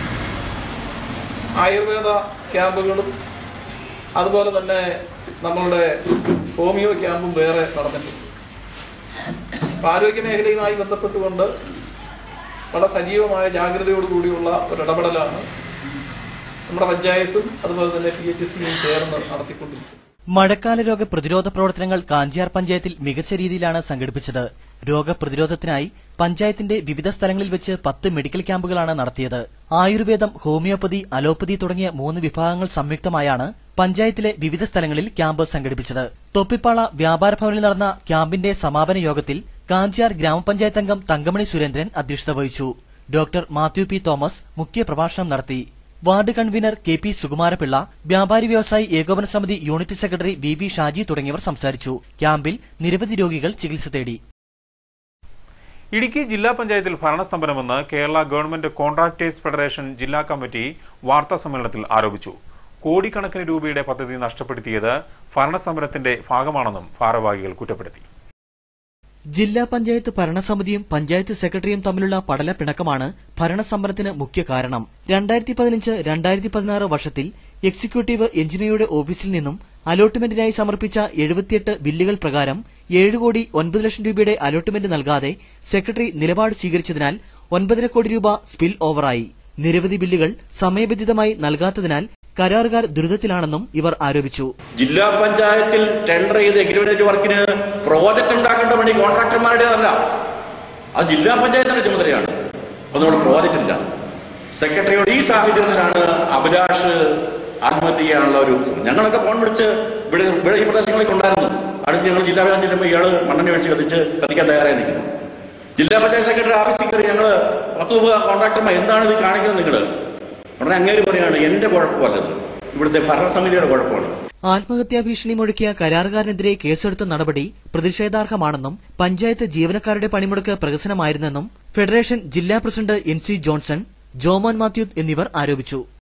ആയുർവേദ ക്യാമ്പുകളും അതുപോലെ തന്നെ നമ്മളുടെ ഹോമിയോ ക്യാമ്പും വേറെ നടന്നിട്ടുണ്ട് അപ്പൊ ആരോഗ്യ മേഖലയുമായി ബന്ധപ്പെട്ടുകൊണ്ട് വളരെ സജീവമായ ജാഗ്രതയോടുകൂടിയുള്ള ഒരു ഇടപെടലാണ് നമ്മുടെ പഞ്ചായത്തും അതുപോലെ തന്നെ പി എച്ച് സിയും ചേർന്ന് നടത്തിക്കൊണ്ടിരിക്കുന്നത് മഴക്കാല രോഗ പ്രതിരോധ പ്രവർത്തനങ്ങൾ കാഞ്ചിയാർ പഞ്ചായത്തിൽ മികച്ച രീതിയിലാണ് സംഘടിപ്പിച്ചത് രോഗപ്രതിരോധത്തിനായി പഞ്ചായത്തിന്റെ വിവിധ സ്ഥലങ്ങളിൽ വെച്ച് പത്ത് മെഡിക്കൽ ക്യാമ്പുകളാണ് നടത്തിയത് ആയുർവേദം ഹോമിയോപ്പതി അലോപ്പതി തുടങ്ങിയ മൂന്ന് വിഭാഗങ്ങൾ സംയുക്തമായാണ് പഞ്ചായത്തിലെ വിവിധ സ്ഥലങ്ങളിൽ ക്യാമ്പ് സംഘടിപ്പിച്ചത് തൊപ്പിപ്പാള വ്യാപാര ഭവനിൽ നടന്ന ക്യാമ്പിന്റെ സമാപന യോഗത്തിൽ കാഞ്ചിയാർ ഗ്രാമപഞ്ചായത്ത് അംഗം തങ്കമണി സുരേന്ദ്രൻ അധ്യക്ഷത വഹിച്ചു ഡോക്ടർ മാത്യു പി തോമസ് മുഖ്യപ്രഭാഷണം നടത്തി ward convener K P Sukumarapillai വ്യാപാരി വ്യവസായി ഏകോപന സമിതി unit secretary V V Shaji തുടങ്ങിയവർ സംസാരിച്ചു ക്യാമ്പിൽ നിരവധി രോഗികൾ ചികിത്സ തേടി ഇടുക്കി ജില്ലാ പഞ്ചായത്തിൽ ഭരണസ്തംഭനമെന്ന് കേരള ഗവൺമെന്റ് കോൺട്രാക്ടേഴ്സ് ഫെഡറേഷൻ ജില്ലാ കമ്മിറ്റി വാർത്താ സമ്മേളനത്തിൽ ആരോപിച്ചു കോടിക്കണക്കിന് രൂപയുടെ പദ്ധതി നഷ്ടപ്പെടുത്തിയത് ഭരണസമരത്തിന്റെ ഭാഗമാണെന്നും ഭാരവാഹികൾ കുറ്റപ്പെടുത്തി ജില്ലാ പഞ്ചായത്ത് ഭരണസമിതിയും പഞ്ചായത്ത് സെക്രട്ടറിയും തമ്മിലുള്ള പടല പിണക്കമാണ് ഭരണസമരത്തിന് മുഖ്യ കാരണം രണ്ടായിരത്തി പതിനഞ്ച് രണ്ടായിരത്തി പതിനാറ് വർഷത്തിൽ എക്സിക്യൂട്ടീവ് എഞ്ചിനീയറുടെ ഓഫീസിൽ നിന്നും അലോട്ട്മെന്റിനായി സമർപ്പിച്ച എഴുപത്തിയെട്ട് ബില്ലുകൾ പ്രകാരം ഏഴ് കോടി ഒൻപത് ലക്ഷം രൂപയുടെ അലോട്ട്മെന്റ് നൽകാതെ സെക്രട്ടറി നിലപാട് സ്വീകരിച്ചതിനാൽ ഒൻപതര കോടി രൂപ സ്പിൽ ഓവറായി നിരവധി ബില്ലുകൾ സമയബന്ധിതമായി നൽകാത്തതിനാൽ കരാറുകാർ ദുരിതത്തിലാണെന്നും ഇവർ ആരോപിച്ചു ജില്ലാ പഞ്ചായത്തിൽ ടെൻഡർ ചെയ്ത് എഗ്രിമെന്റ് വർക്കിന് പ്രോജക്റ്റ് ഉണ്ടാക്കേണ്ട പണി കോൺട്രാക്ടർമാരുടേതല്ല അത് ജില്ലാ പഞ്ചായത്തിന്റെ ചുമതലയാണ് അപ്പൊ നമ്മുടെ പ്രോജക്റ്റ് ഇല്ല സെക്രട്ടറിയോട് ഈ സാഹചര്യത്തിലാണ് അഭിലാഷ് ആത്മഹത്യ ചെയ്യാനുള്ള ഒരു ഞങ്ങളൊക്കെ ഫോൺ വിളിച്ച് ഇവിടെ ഇവിടെ ഈ പ്രദേശങ്ങളിലേക്ക് ഉണ്ടായിരുന്നു അടുത്ത് ഞങ്ങൾ ജില്ലാ പഞ്ചായത്ത് ചെല്ലുമ്പോൾ ഇയാള് മണ്ണെണ്ണ ഒഴിച്ച് കത്തിച്ച് കത്തിക്കാൻ തയ്യാറായി നിൽക്കുന്നു ജില്ലാ പഞ്ചായത്ത് സെക്രട്ടറി ഓഫീസിൽ കയറി ഞങ്ങൾ പത്ത് മുപ്പത് കോൺട്രാക്ടർമാർ എന്താണ് ഇത് കാണിക്കുന്നത് നിങ്ങൾ ഉടനെ അങ്ങേര് പറയാണ് എന്റെ കുഴപ്പമല്ലത് ഇവിടുത്തെ ഭരണസമിതിയുടെ കുഴപ്പമാണ് ആത്മഹത്യാ ഭീഷണി മുഴക്കിയ കരാറുകാരനെതിരെ കേസെടുത്ത നടപടി പ്രതിഷേധാർഹമാണെന്നും പഞ്ചായത്ത് ജീവനക്കാരുടെ പണിമുടക്ക് പ്രഹസനമായിരുന്നെന്നും ഫെഡറേഷൻ ജില്ലാ president N C Johnson Jomon Mathew എന്നിവർ ആരോപിച്ചു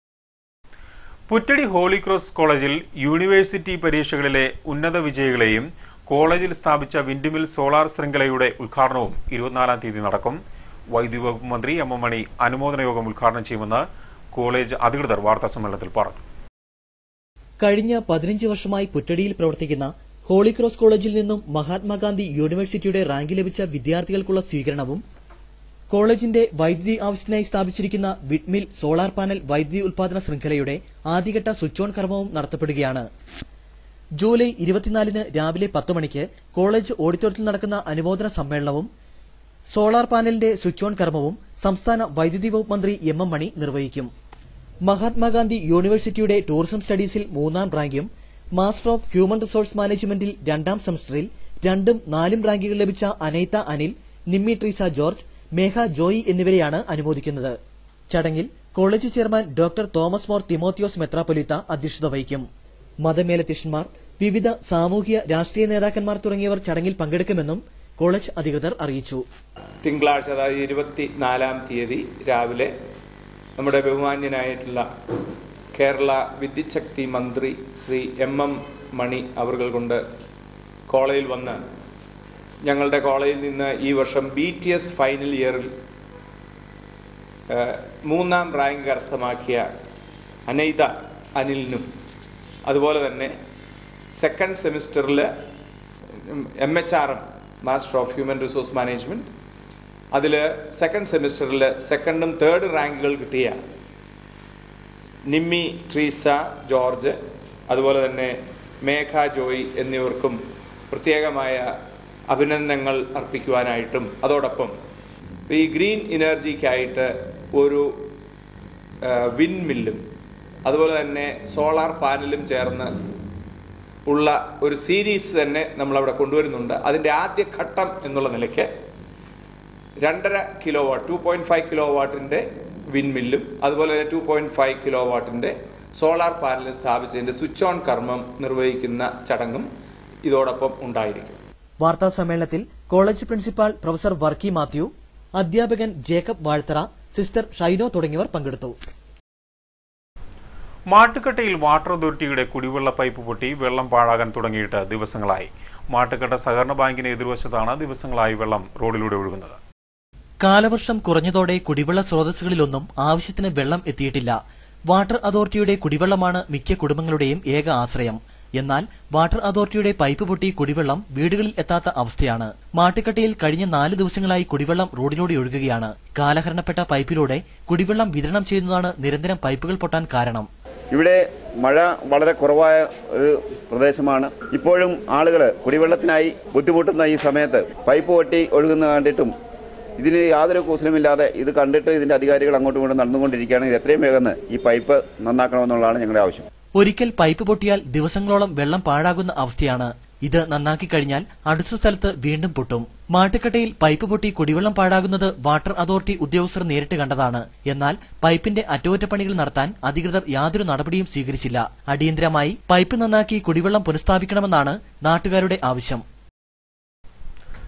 പുറ്റടി ഹോളി ക്രോസ് കോളേജിൽ യൂണിവേഴ്സിറ്റി പരീക്ഷകളിലെ ഉന്നത വിജയികളെയും കോളേജിൽ സ്ഥാപിച്ച വിൻഡ്മിൽ സോളാർ ശൃംഖലയുടെ ഉദ്ഘാടനവും ഇരുപത്തിനാലാം തീയതി നടക്കും വൈദ്യുതി വകുപ്പ് മന്ത്രി എം എം മണി അനുമോദന യോഗം ഉദ്ഘാടനം ചെയ്യുമെന്ന് കോളേജ് അധികൃതർ വാർത്താസമ്മേളനത്തിൽ പറഞ്ഞു കഴിഞ്ഞ പതിനഞ്ച് വർഷമായി പുറ്റടിയിൽ പ്രവർത്തിക്കുന്ന ഹോളി ക്രോസ് കോളേജിൽ നിന്നും മഹാത്മാഗാന്ധി യൂണിവേഴ്സിറ്റിയുടെ റാങ്ക് ലഭിച്ച വിദ്യാർത്ഥികൾക്കുള്ള സ്വീകരണവും കോളേജിന്റെ വൈദ്യുതി ആവശ്യത്തിനായി സ്ഥാപിച്ചിരിക്കുന്ന വിഡ്മിൽ സോളാർ പാനൽ വൈദ്യുതി ഉൽപാദന ശൃംഖലയുടെ ആദ്യഘട്ട സ്വിച്ച് ഓൺ കർമ്മവും നടത്തപ്പെടുകയാണ് ജൂലൈ ഇരുപത്തിനാലിന് രാവിലെ പത്ത് മണിക്ക് കോളേജ് ഓഡിറ്റോറിയത്തിൽ നടക്കുന്ന അനുമോദന സമ്മേളനവും സോളാർ പാനലിന്റെ സ്വിച്ച് ഓൺ കർമ്മവും സംസ്ഥാന വൈദ്യുതി വകുപ്പ് മന്ത്രി എം എം മണി നിർവഹിക്കും മഹാത്മാഗാന്ധി യൂണിവേഴ്സിറ്റിയുടെ ടൂറിസം സ്റ്റഡീസിൽ മൂന്നാം റാങ്കും മാസ്റ്റർ ഓഫ് ഹ്യൂമൻ റിസോഴ്സ് മാനേജ്മെന്റിൽ രണ്ടാം സെമസ്റ്ററിൽ രണ്ടും നാലും റാങ്കുകൾ ലഭിച്ച Anaitha Anil Nimmi Treesa George Megha Joy എന്നിവരെയാണ് അനുമോദിക്കുന്നത് ചടങ്ങിൽ college chairman doctor Thomas Mor Timotheos മെത്രാപ്പൊലിത്ത അധ്യക്ഷത വഹിക്കും മതമേലധ്യക്ഷന്മാർ വിവിധ സാമൂഹിക രാഷ്ട്രീയ നേതാക്കന്മാർ തുടങ്ങിയവർ ചടങ്ങിൽ പങ്കെടുക്കുമെന്നും കോളേജ് അധികൃതർ അറിയിച്ചു തിങ്കളാഴ്ച അതായത് ഇരുപത്തിനാലാം തീയതി രാവിലെ നമ്മുടെ ബഹുമാന്യനായിട്ടുള്ള കേരള വിദ്യുച്ഛക്തി മന്ത്രി ശ്രീ എം എം മണി അവർ കൊണ്ട് കോളേജിൽ വന്ന് ഞങ്ങളുടെ കോളേജിൽ നിന്ന് ഈ വർഷം ബി ടി എസ് ഫൈനൽ ഇയറിൽ ഏഹ്, മൂന്നാം റാങ്ക് കരസ്ഥമാക്കിയ അനൈത അനിലിനും അതുപോലെ തന്നെ സെക്കൻഡ് സെമിസ്റ്ററിൽ M H R M master of human resource management അതിൽ സെക്കൻഡ് സെമിസ്റ്ററിൽ സെക്കൻഡും തേർഡ് റാങ്കുകൾ കിട്ടിയ നിമ്മി ട്രീസ ജോർജ് അതുപോലെ തന്നെ മേഘ ജോയ് എന്നിവർക്കും പ്രത്യേകമായ അഭിനന്ദനങ്ങൾ അർപ്പിക്കുവാനായിട്ടും അതോടൊപ്പം ഈ ഗ്രീൻ ഇനർജിക്കായിട്ട് ഒരു വിൻ മില്ലും അതുപോലെ തന്നെ സോളാർ പാനലും ചേർന്ന് ഉള്ള ഒരു സീരീസ് തന്നെ നമ്മളവിടെ കൊണ്ടുവരുന്നുണ്ട് അതിൻ്റെ ആദ്യ ഘട്ടം എന്നുള്ള നിലയ്ക്ക് രണ്ടര kilowatt two point five കിലോ വാട്ടിൻ്റെ വിൻമില്ലും അതുപോലെ തന്നെ ടു പോയിന്റ് ഫൈവ് കിലോ വാട്ടിൻ്റെ സോളാർ പാനലും സ്ഥാപിച്ചതിൻ്റെ സ്വിച്ച് ഓൺ കർമ്മം നിർവഹിക്കുന്ന ചടങ്ങും ഇതോടൊപ്പം ഉണ്ടായിരിക്കും വാർത്താ സമ്മേളനത്തിൽ college principal professor Varkey Mathew അധ്യാപകൻ ജേക്കബ് വാഴ്ത്തറ സിസ്റ്റർ ഷൈനോ തുടങ്ങിയവർ പങ്കെടുത്തു മാട്ടുക്കട്ടയിൽ വാട്ടർ അതോറിറ്റിയുടെ കുടിവെള്ള പൈപ്പ് പൊട്ടി വെള്ളം പാഴാകാൻ തുടങ്ങിയിട്ട് ദിവസങ്ങളായി മാട്ടുക്കട്ട സഹകരണ ബാങ്കിന് എതിർവശത്താണ് ദിവസങ്ങളായി വെള്ളം റോഡിലൂടെ ഒഴുകുന്നത് കാലവർഷം കുറഞ്ഞതോടെ കുടിവെള്ള സ്രോതസ്സുകളിലൊന്നും ആവശ്യത്തിന് വെള്ളം എത്തിയിട്ടില്ല വാട്ടർ അതോറിറ്റിയുടെ കുടിവെള്ളമാണ് മിക്ക കുടുംബങ്ങളുടെയും ഏക ആശ്രയം എന്നാൽ വാട്ടർ അതോറിറ്റിയുടെ പൈപ്പ് പൊട്ടി കുടിവെള്ളം വീടുകളിൽ എത്താത്ത അവസ്ഥയാണ് മാട്ടുക്കട്ടയിൽ കഴിഞ്ഞ നാല് ദിവസങ്ങളായി കുടിവെള്ളം റോഡിലൂടെ ഒഴുകുകയാണ് കാലഹരണപ്പെട്ട പൈപ്പിലൂടെ കുടിവെള്ളം വിതരണം ചെയ്യുന്നതാണ് നിരന്തരം പൈപ്പുകൾ പൊട്ടാൻ കാരണം ഇവിടെ മഴ വളരെ കുറവായ ഒരു പ്രദേശമാണ് ഇപ്പോഴും ആളുകൾ കുടിവെള്ളത്തിനായി ബുദ്ധിമുട്ടുന്ന ഈ സമയത്ത് പൈപ്പ് പൊട്ടി ഒഴുകുന്ന കണ്ടിട്ടും ഇതിന് യാതൊരു കൂസലുമില്ലാതെ ഇത് കണ്ടിട്ട് ഇതിന്റെ അധികാരികൾ അങ്ങോട്ടും ഇങ്ങോട്ടും നടന്നുകൊണ്ടിരിക്കുകയാണെങ്കിൽ എത്രയും വേഗം ഈ പൈപ്പ് നന്നാക്കണമെന്നുള്ളതാണ് ഞങ്ങളുടെ ആവശ്യം ഒരിക്കൽ പൈപ്പ് പൊട്ടിയാൽ ദിവസങ്ങളോളം വെള്ളം പാഴാകുന്ന അവസ്ഥയാണ് ഇത് നന്നാക്കി കഴിഞ്ഞാൽ അടുത്ത സ്ഥലത്ത് വീണ്ടും പൊട്ടും മാട്ടുക്കട്ടയിൽ പൈപ്പ് പൊട്ടി കുടിവെള്ളം പാഴാകുന്നത് വാട്ടർ അതോറിറ്റി ഉദ്യോഗസ്ഥർ നേരിട്ട് കണ്ടതാണ് എന്നാൽ പൈപ്പിന്റെ അറ്റകുറ്റപ്പണികൾ നടത്താൻ അധികൃതർ യാതൊരു നടപടിയും സ്വീകരിച്ചില്ല അടിയന്തരമായി പൈപ്പ് നന്നാക്കി കുടിവെള്ളം പുനഃസ്ഥാപിക്കണമെന്നാണ് നാട്ടുകാരുടെ ആവശ്യം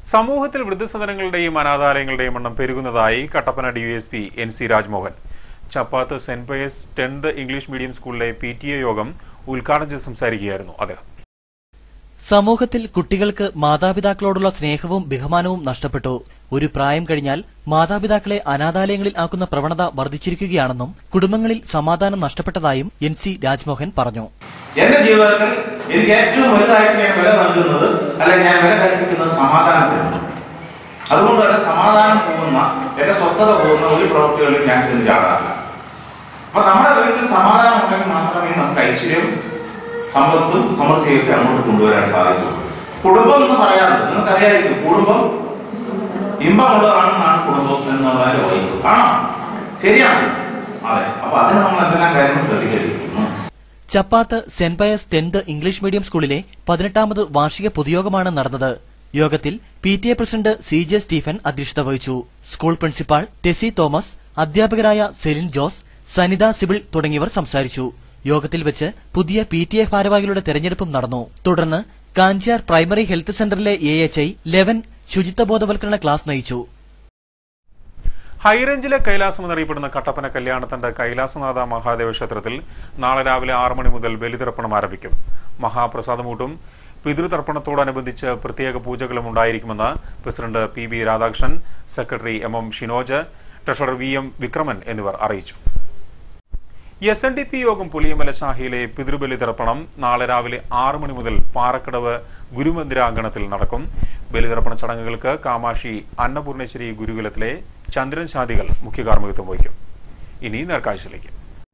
സമൂഹത്തിൽ വൃദ്ധസദനങ്ങളുടെയും അനാഥാലയങ്ങളുടെയും എണ്ണം പെരുകുന്നതായി Kattappana DYSP N C Rajmohan Chappath സെന്റ് പയസ് ടെൻത് ഇംഗ്ലീഷ് മീഡിയം സ്കൂളിലെ പി ടി എ യോഗം ഉദ്ഘാടനം ചെയ്ത് സംസാരിക്കുകയായിരുന്നു അദ്ദേഹം സമൂഹത്തിൽ കുട്ടികൾക്ക് മാതാപിതാക്കളോടുള്ള സ്നേഹവും ബഹുമാനവും നഷ്ടപ്പെട്ടു ഒരു പ്രായം കഴിഞ്ഞാൽ മാതാപിതാക്കളെ അനാഥാലയങ്ങളിൽ ആക്കുന്ന പ്രവണത വർദ്ധിച്ചിരിക്കുകയാണെന്നും കുടുംബങ്ങളിൽ സമാധാനം നഷ്ടപ്പെട്ടതായും എൻ സി രാജ്മോഹൻ പറഞ്ഞു എന്റെ ജീവിതത്തിൽ എനിക്ക് ഏറ്റവും വലുതായിട്ട് ഞാൻ വില നൽകുന്നത് അല്ലെങ്കിൽ ഞാൻ വില കൽപ്പിക്കുന്നത് സമാധാനത്തിനാണ് അതുകൊണ്ട് തന്നെ സമാധാനം പോകുന്ന എന്റെ സ്വസ്ഥത പോകുന്ന ഒരു പ്രവൃത്തികളിലും ഞാൻ ചെന്ന് ചാടാറില്ല അപ്പൊ നമ്മുടെ വീട്ടിൽ സമാധാനം ഉണ്ടെങ്കിൽ മാത്രമേ നമുക്ക് ഐശ്വര്യം സമ്പത്തും സമൃദ്ധിയൊക്കെ അങ്ങോട്ട് കൊണ്ടുവരാൻ സാധിക്കുള്ളൂ കുടുംബം എന്ന് പറയാറുണ്ട് നിങ്ങൾക്കറിയായിരിക്കും കുടുംബം ഇമ്പമുള്ളതാണെന്നാണ് കുടുംബം എന്നുള്ളതിന്റെ വൈകു ആണോ ശരിയാണ് അതെ അപ്പൊ അതിന് നമ്മൾ എന്തെല്ലാം കാര്യങ്ങൾ ശ്രദ്ധിക്കേണ്ടിയിരിക്കുന്നു ചപ്പാത്ത് സെന്റ് പയസ് ടെൻത് ഇംഗ്ലീഷ് മീഡിയം സ്കൂളിലെ പതിനെട്ടാമത് വാർഷിക പൊതുയോഗമാണ് നടന്നത് യോഗത്തിൽ P T A president C J Stephen അധ്യക്ഷത വഹിച്ചു സ്കൂൾ പ്രിൻസിപ്പാൾ ടെസി തോമസ് അധ്യാപകരായ സെലിൻ ജോസ് സനിത സിബിൾ തുടങ്ങിയവർ സംസാരിച്ചു യോഗത്തിൽ വെച്ച് പുതിയ പി ടി എ ഭാരവാഹികളുടെ തെരഞ്ഞെടുപ്പും നടന്നു തുടർന്ന് കാഞ്ചിയാർ പ്രൈമറി ഹെൽത്ത് സെന്ററിലെ എ എച്ച് ഐ ലെവൻ ശുചിത്വ ബോധവൽക്കരണ ക്ലാസ് നയിച്ചു ഹൈറേഞ്ചിലെ കൈലാസം എന്നറിയപ്പെടുന്ന കട്ടപ്പന കല്യാണത്തിന്റെ കൈലാസനാഥ മഹാദേവ ക്ഷേത്രത്തിൽ നാളെ രാവിലെ ആറ് മണി മുതൽ ബലിതർപ്പണം ആരംഭിക്കും മഹാപ്രസാദമൂട്ടും പിതൃതർപ്പണത്തോടനുബന്ധിച്ച് പ്രത്യേക പൂജകളും ഉണ്ടായിരിക്കുമെന്ന് president P B Radhakrishnan secretary M M Shinoj treasurer V M Vikraman എന്നിവർ അറിയിച്ചു എസ് എൻ ഡി പി യോഗം പുളിയമല ശാഖയിലെ പിതൃബലി തർപ്പണം നാളെ രാവിലെ ആറ് മണി മുതൽ പാറക്കടവ് ഗുരുമന്ദിരാങ്കണത്തിൽ നടക്കും ബലിതർപ്പണ ചടങ്ങുകൾക്ക് കാമാക്ഷി അന്നപൂർണേശ്വരി ഗുരുകുലത്തിലെ ചന്ദ്രൻ ശാദികൾ മുഖ്യ കാർമ്മികത്വം വഹിക്കും ഇനി നേർക്കാഴ്ചയിലേക്ക്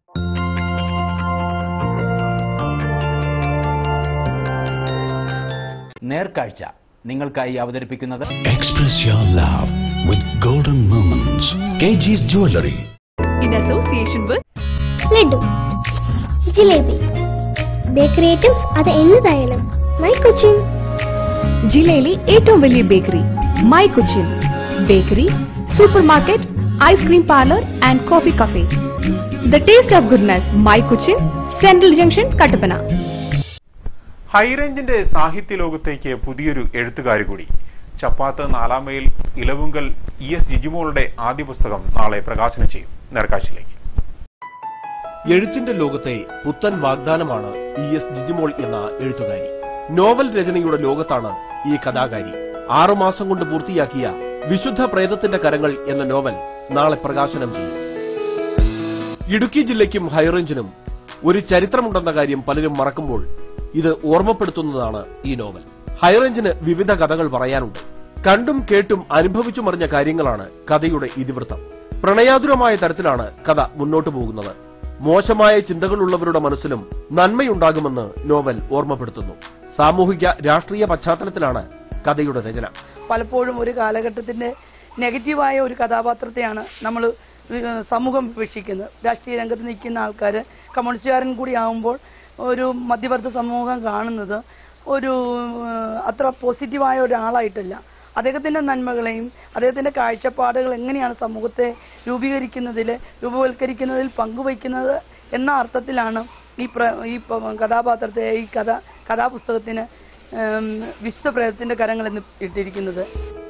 നേർക്കാഴ്ച നിങ്ങൾക്കായി അവതരിപ്പിക്കുന്നത് Express your love with golden moments. KG's Jewelry. in association with laddu jalebi bakery items അത് എന്നതായാലും മൈ കൊച്ചിൻ ജില്ലയിലെ ഏറ്റവും വലിയ bakery my Cochin bakery super market ice cream parlour and coffee cafe the taste of goodness my Cochin central junction Kattappana ഹൈറേഞ്ചിന്റെ സാഹിത്യ ലോകത്തേക്ക് പുതിയൊരു എഴുത്തുകാരി കൂടി ചപ്പാത്ത് നാലാം മൈൽ ഇലവുങ്കൽ ഇ എസ് ജിജുമോളുടെ ആദ്യ പുസ്തകം നാളെ പ്രകാശനം ചെയ്യും നേർക്കാഴ്ചയിലേക്ക് എഴുത്തിന്റെ ലോകത്തെ പുത്തൻ വാഗ്ദാനമാണ് ഇ എസ് ജിജിമോൾ എന്ന എഴുത്തുകാരി നോവൽ രചനയുടെ ലോകത്താണ് ഈ കഥാകാരി ആറുമാസം കൊണ്ട് പൂർത്തിയാക്കിയ വിശുദ്ധ പ്രേതത്തിന്റെ കരങ്ങൾ എന്ന നോവൽ നാളെ പ്രകാശനം ചെയ്യും ഇടുക്കി ജില്ലയ്ക്കും ഹൈറേഞ്ചിനും ഒരു ചരിത്രമുണ്ടെന്ന കാര്യം പലരും മറക്കുമ്പോൾ ഇത് ഓർമ്മപ്പെടുത്തുന്നതാണ് ഈ നോവൽ ഹൈറേഞ്ചിന് വിവിധ കഥകൾ പറയാനുണ്ട് കണ്ടും കേട്ടും അനുഭവിച്ചുമറിഞ്ഞ കാര്യങ്ങളാണ് കഥയുടെ ഇതിവൃത്തം പ്രണയാതുരമായ തരത്തിലാണ് കഥ മുന്നോട്ടു പോകുന്നത് മോശമായ ചിന്തകളുള്ളവരുടെ മനസ്സിലും നന്മയുണ്ടാകുമെന്ന് നോവൽ ഓർമ്മപ്പെടുത്തുന്നു സാമൂഹിക രാഷ്ട്രീയ പശ്ചാത്തലത്തിലാണ് കഥയുടെ രചന പലപ്പോഴും ഒരു കാലഘട്ടത്തിന്റെ നെഗറ്റീവായ ഒരു കഥാപാത്രത്തെയാണ് നമ്മൾ സമൂഹം വിവക്ഷിക്കുന്നത് രാഷ്ട്രീയ രംഗത്ത് നിൽക്കുന്ന ആൾക്കാർ കമ്മ്യൂണിസ്റ്റുകാരൻ കൂടി ആകുമ്പോൾ ഒരു മധ്യവർഗ സമൂഹം കാണുന്നത് ഒരു ഏഹ്, അത്ര പോസിറ്റീവായ ഒരാളായിട്ടല്ല അദ്ദേഹത്തിന്റെ നന്മകളെയും അദ്ദേഹത്തിന്റെ കാഴ്ചപ്പാടുകൾ എങ്ങനെയാണ് സമൂഹത്തെ രൂപീകരിക്കുന്നതിൽ രൂപവൽക്കരിക്കുന്നതിൽ പങ്കുവയ്ക്കുന്നത് എന്ന അർത്ഥത്തിലാണ് ഈ പ്ര ഈ പ- കഥാപാത്രത്തെ ഈ കഥ കഥാപുസ്തകത്തിന് ഏം, വിശുദ്ധ പ്രേതത്തിന്റെ കരങ്ങൾ എന്ന് ഇട്ടിരിക്കുന്നത്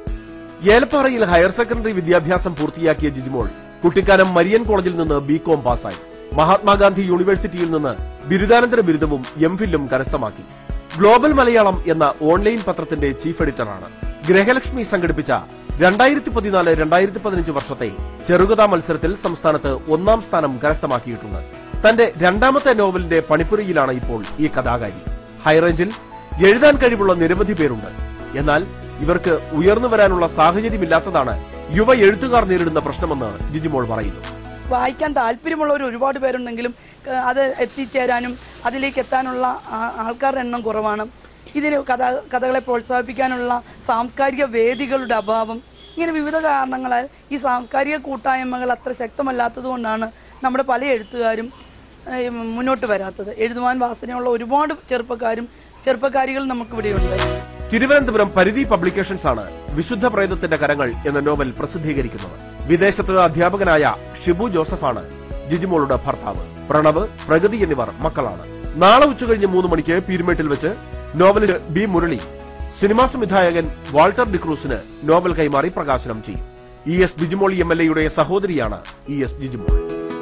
ഏലപ്പാറയിൽ ഹയർ സെക്കൻഡറി വിദ്യാഭ്യാസം പൂർത്തിയാക്കിയ ജിജിമോൾ കുട്ടിക്കാനം മരിയൻ കോളേജിൽ നിന്ന് ബി കോം പാസ്സായി മഹാത്മാഗാന്ധി യൂണിവേഴ്സിറ്റിയിൽ നിന്ന് ബിരുദാനന്തര ബിരുദവും എം ഫില്ലും കരസ്ഥമാക്കി ഗ്ലോബൽ മലയാളം എന്ന ഓൺലൈൻ പത്രത്തിന്റെ ചീഫ് എഡിറ്ററാണ് ഗ്രഹലക്ഷ്മി സംഘടിപ്പിച്ച രണ്ടായിരത്തി പതിനാല് രണ്ടായിരത്തി പതിനഞ്ച് വർഷത്തെ ചെറുകഥാ മത്സരത്തിൽ സംസ്ഥാനത്ത് ഒന്നാം സ്ഥാനം കരസ്ഥമാക്കിയിട്ടുണ്ട് തന്റെ രണ്ടാമത്തെ നോവലിന്റെ പണിപ്പുരയിലാണ് ഇപ്പോൾ ഈ കഥാകാരി ഹൈറേഞ്ചിൽ എഴുതാൻ കഴിവുള്ള നിരവധി പേരുണ്ട് എന്നാൽ ഇവർക്ക് ഉയർന്നു വരാനുള്ള സാഹചര്യമില്ലാത്തതാണ് യുവ എഴുത്തുകാർ നേരിടുന്ന പ്രശ്നമെന്ന് ജിജിമോൾ പറയുന്നു വായിക്കാൻ താല്പര്യമുള്ളവർ ഒരുപാട് പേരുണ്ടെങ്കിലും ഏഹ്, അത് എത്തിച്ചേരാനും അതിലേക്ക് എത്താനുള്ള ആ- ആൾക്കാരുടെ എണ്ണം കുറവാണ് ഇതിന് കഥ കഥകളെ പ്രോത്സാഹിപ്പിക്കാനുള്ള സാംസ്കാരിക വേദികളുടെ അഭാവം ഇങ്ങനെ വിവിധ കാരണങ്ങളാൽ ഈ സാംസ്കാരിക കൂട്ടായ്മകൾ അത്ര ശക്തമല്ലാത്തതുകൊണ്ടാണ് നമ്മുടെ പല എഴുത്തുകാരും ഏഹ്, മുന്നോട്ട് വരാത്തത് എഴുതുവാൻ വാസനയുള്ള ഒരുപാട് ചെറുപ്പക്കാരും ചെറുപ്പക്കാരികളും നമുക്കിവിടെയുണ്ട് തിരുവനന്തപുരം പരിധി പബ്ലിക്കേഷൻസ് ആണ് വിശുദ്ധ പ്രേതത്തിന്റെ കരങ്ങൾ എന്ന നോവൽ പ്രസിദ്ധീകരിക്കുന്നത് വിദേശത്ത് അധ്യാപകനായ ഷിബു ജോസഫാണ് ജിജിമോളുടെ ഭർത്താവ് പ്രണവ് പ്രഗതി എന്നിവർ മക്കളാണ് നാളെ ഉച്ചകഴിഞ്ഞ് മൂന്ന് മണിക്ക് പീരുമേട്ടിൽ വെച്ച് നോവലിസ്റ്റ് ബി മുരളി സിനിമാ സംവിധായകൻ വാൾട്ടർ ഡിക്രൂസിന് നോബൽ കൈമാറി പ്രകാശനം ചെയ്യും E S Bijimol M L എയുടെ സഹോദരിയാണ് ഇ എസ് ജിജിമോൾ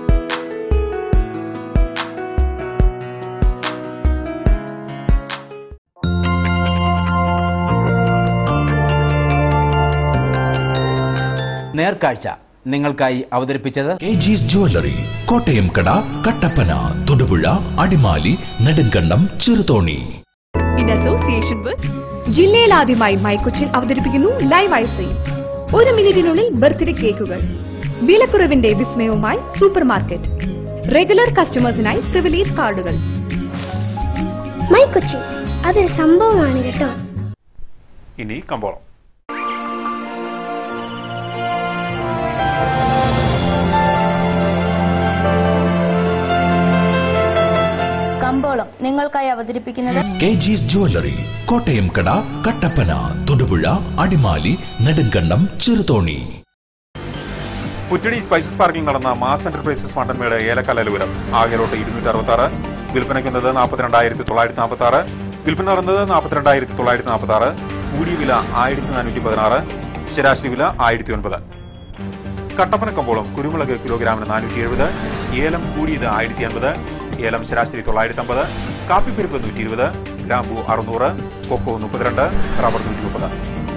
നേർക്കാഴ്ച നിങ്ങൾക്കായി അവതരിപ്പിച്ചത് കെ ജിസ് ജുവല്ലറി കോട്ടയം കട Kattappana Thodupuzha Adimali Nedumkandam Cheruthoni in association with ജില്ലയിൽ ആദ്യമായി മൈക്കൊച്ചിൻ അവതരിപ്പിക്കുന്നു ലൈവ് ഐസിംഗ് ഒരു മിനിറ്റിനുള്ളിൽ ബർത്ത്ഡേ കേക്കുകൾ വിലക്കുറവിന്റെ വിസ്മയവുമായി സൂപ്പർ മാർക്കറ്റ് റെഗുലർ കസ്റ്റമേഴ്സിനായി പ്രിവിലേജ് കാർഡുകൾ മൈ കൊച്ചി അതൊരു സംഭവമാണ് കേട്ടോ ഇനി കമ്പോളം കമ്പോളം നിങ്ങൾക്കായി അവതരിപ്പിക്കുന്നത് കെ ജിസ് ജുവല്ലറി കോട്ടയം കട കട്ടപ്പന തൊടുപുഴ അടിമാലി നെടുങ്കണ്ടം ചെറുതോണി പുറ്റടി സ്പൈസസ് പാർക്കിൽ നടന്ന മാസ് എന്റർപ്രൈസസ് ഫണ്ടൻമേട് ഏലക്കലലുവരം ആകെ റോട്ട് ഇരുന്നൂറ്റി അറുപത്തി ആറ് വിൽപ്പനയ്ക്കുന്നത് നാൽപ്പത്തിരണ്ടായിരത്തി തൊള്ളായിരത്തി നാൽപ്പത്തി ആറ് വിൽപ്പന നടന്നത് നാൽപ്പത്തിരണ്ടായിരത്തി തൊള്ളായിരത്തി നാൽപ്പത്തി ആറ് കൂടിയ വില ആയിരത്തി നാനൂറ്റി പതിനാറ് ശരാശരി വില ആയിരത്തി ഒൻപത് കട്ടപ്പന കമ്പോളം കുരുമുളക് കിലോഗ്രാമിന് നാനൂറ്റി എഴുപത് ഏലം കൂടിയത് ആയിരത്തി അൻപത് ഏലം ശരാശരി തൊള്ളായിരത്തി അമ്പത് കാപ്പിപ്പരിപ്പ് നൂറ്റി ഇരുപത് ഗ്രാമ്പു അറുന്നൂറ് കൊക്കോ മുപ്പത്തിരണ്ട് റബ്ബർ നൂറ്റി മുപ്പത്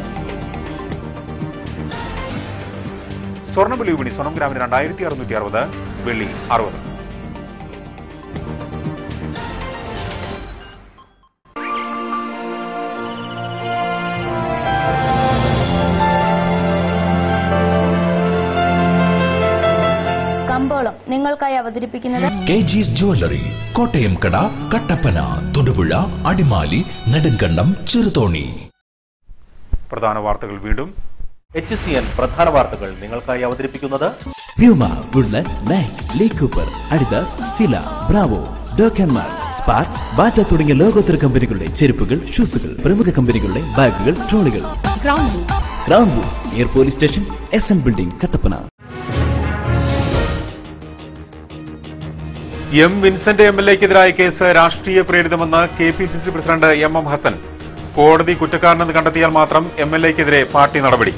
സ്വർണ്ണവില വിപണി സ്വർണ്ണം ഗ്രാമിന് രണ്ടായിരത്തി അറുന്നൂറ്റി അറുപത് വെള്ളി അറുപത് കമ്പോളം നിങ്ങൾക്കായി അവതരിപ്പിക്കുന്നത് കെ ജിസ് ജുവല്ലറി കോട്ടയം കട കട്ടപ്പന തൊടുപുഴ അടിമാലി നെടുങ്കണ്ടം ചെറുതോണി പ്രധാന വാർത്തകൾ വീണ്ടും എച്ച് സി എൻ പ്രധാന വാർത്തകൾ നിങ്ങൾക്കായി അവതരിപ്പിക്കുന്നത് Puma Woodland Nike Lee Cooper Adidas Fila Bravo ഡോക്കന്മാർ സ്പാർക്ക് ബാറ്റ തുടങ്ങിയ ലോകോത്തര കമ്പനികളുടെ ചെരുപ്പുകൾ ഷൂസുകൾ പ്രമുഖ കമ്പനികളുടെ ബാഗുകൾ ട്രോളികൾ ഗ്രൗണ്ട് ഗ്രൗണ്ട് ബൂസ് near police station S N building Kattappana M Vincent M L എക്കെതിരായ കേസ് രാഷ്ട്രീയ പ്രേരിതമെന്ന് K P C C president M M Hassan കോടതി കുറ്റക്കാരനെന്ന് കണ്ടെത്തിയാൽ മാത്രം എം എൽ എക്കെതിരെ പാർട്ടി നടപടി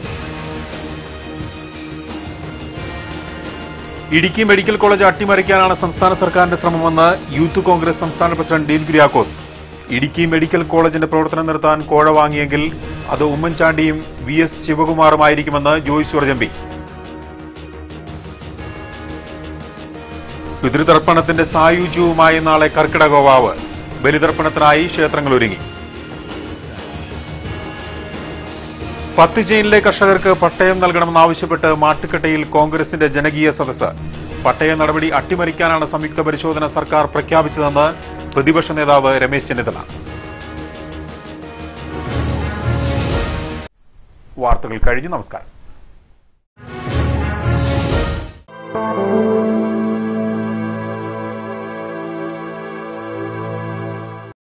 ഇടുക്കി മെഡിക്കൽ കോളേജ് അട്ടിമറിക്കാനാണ് സംസ്ഥാന സർക്കാരിന്റെ ശ്രമമെന്ന് യൂത്ത് കോൺഗ്രസ് സംസ്ഥാന പ്രസിഡന്റ് ഡീൻ കുര്യാക്കോസ് ഇടുക്കി മെഡിക്കൽ കോളേജിന്റെ പ്രവർത്തനം നിർത്താൻ കോഴ വാങ്ങിയെങ്കിൽ അത് ഉമ്മൻചാണ്ടിയും വി എസ് ശിവകുമാറുമായിരിക്കുമെന്ന് ജോയ്സ് ജോർജ് എം പി പിതൃതർപ്പണത്തിന്റെ സായുജ്യവുമായി നാളെ കർക്കിടകവാവ് ബലിതർപ്പണത്തിനായി ക്ഷേത്രങ്ങൾ ഒരുങ്ങി പത്ത് ചെയിനിലെ കർഷകർക്ക് പട്ടയം നൽകണമെന്നാവശ്യപ്പെട്ട് മാട്ടുക്കട്ടയിൽ കോൺഗ്രസിന്റെ ജനകീയ സദസ്സ് പട്ടയ നടപടി അട്ടിമറിക്കാനാണ് സംയുക്ത പരിശോധന സർക്കാർ പ്രഖ്യാപിച്ചതെന്ന് പ്രതിപക്ഷ നേതാവ് രമേശ് ചെന്നിത്തല വാർത്തകൾ കഴിഞ്ഞു നമസ്കാരം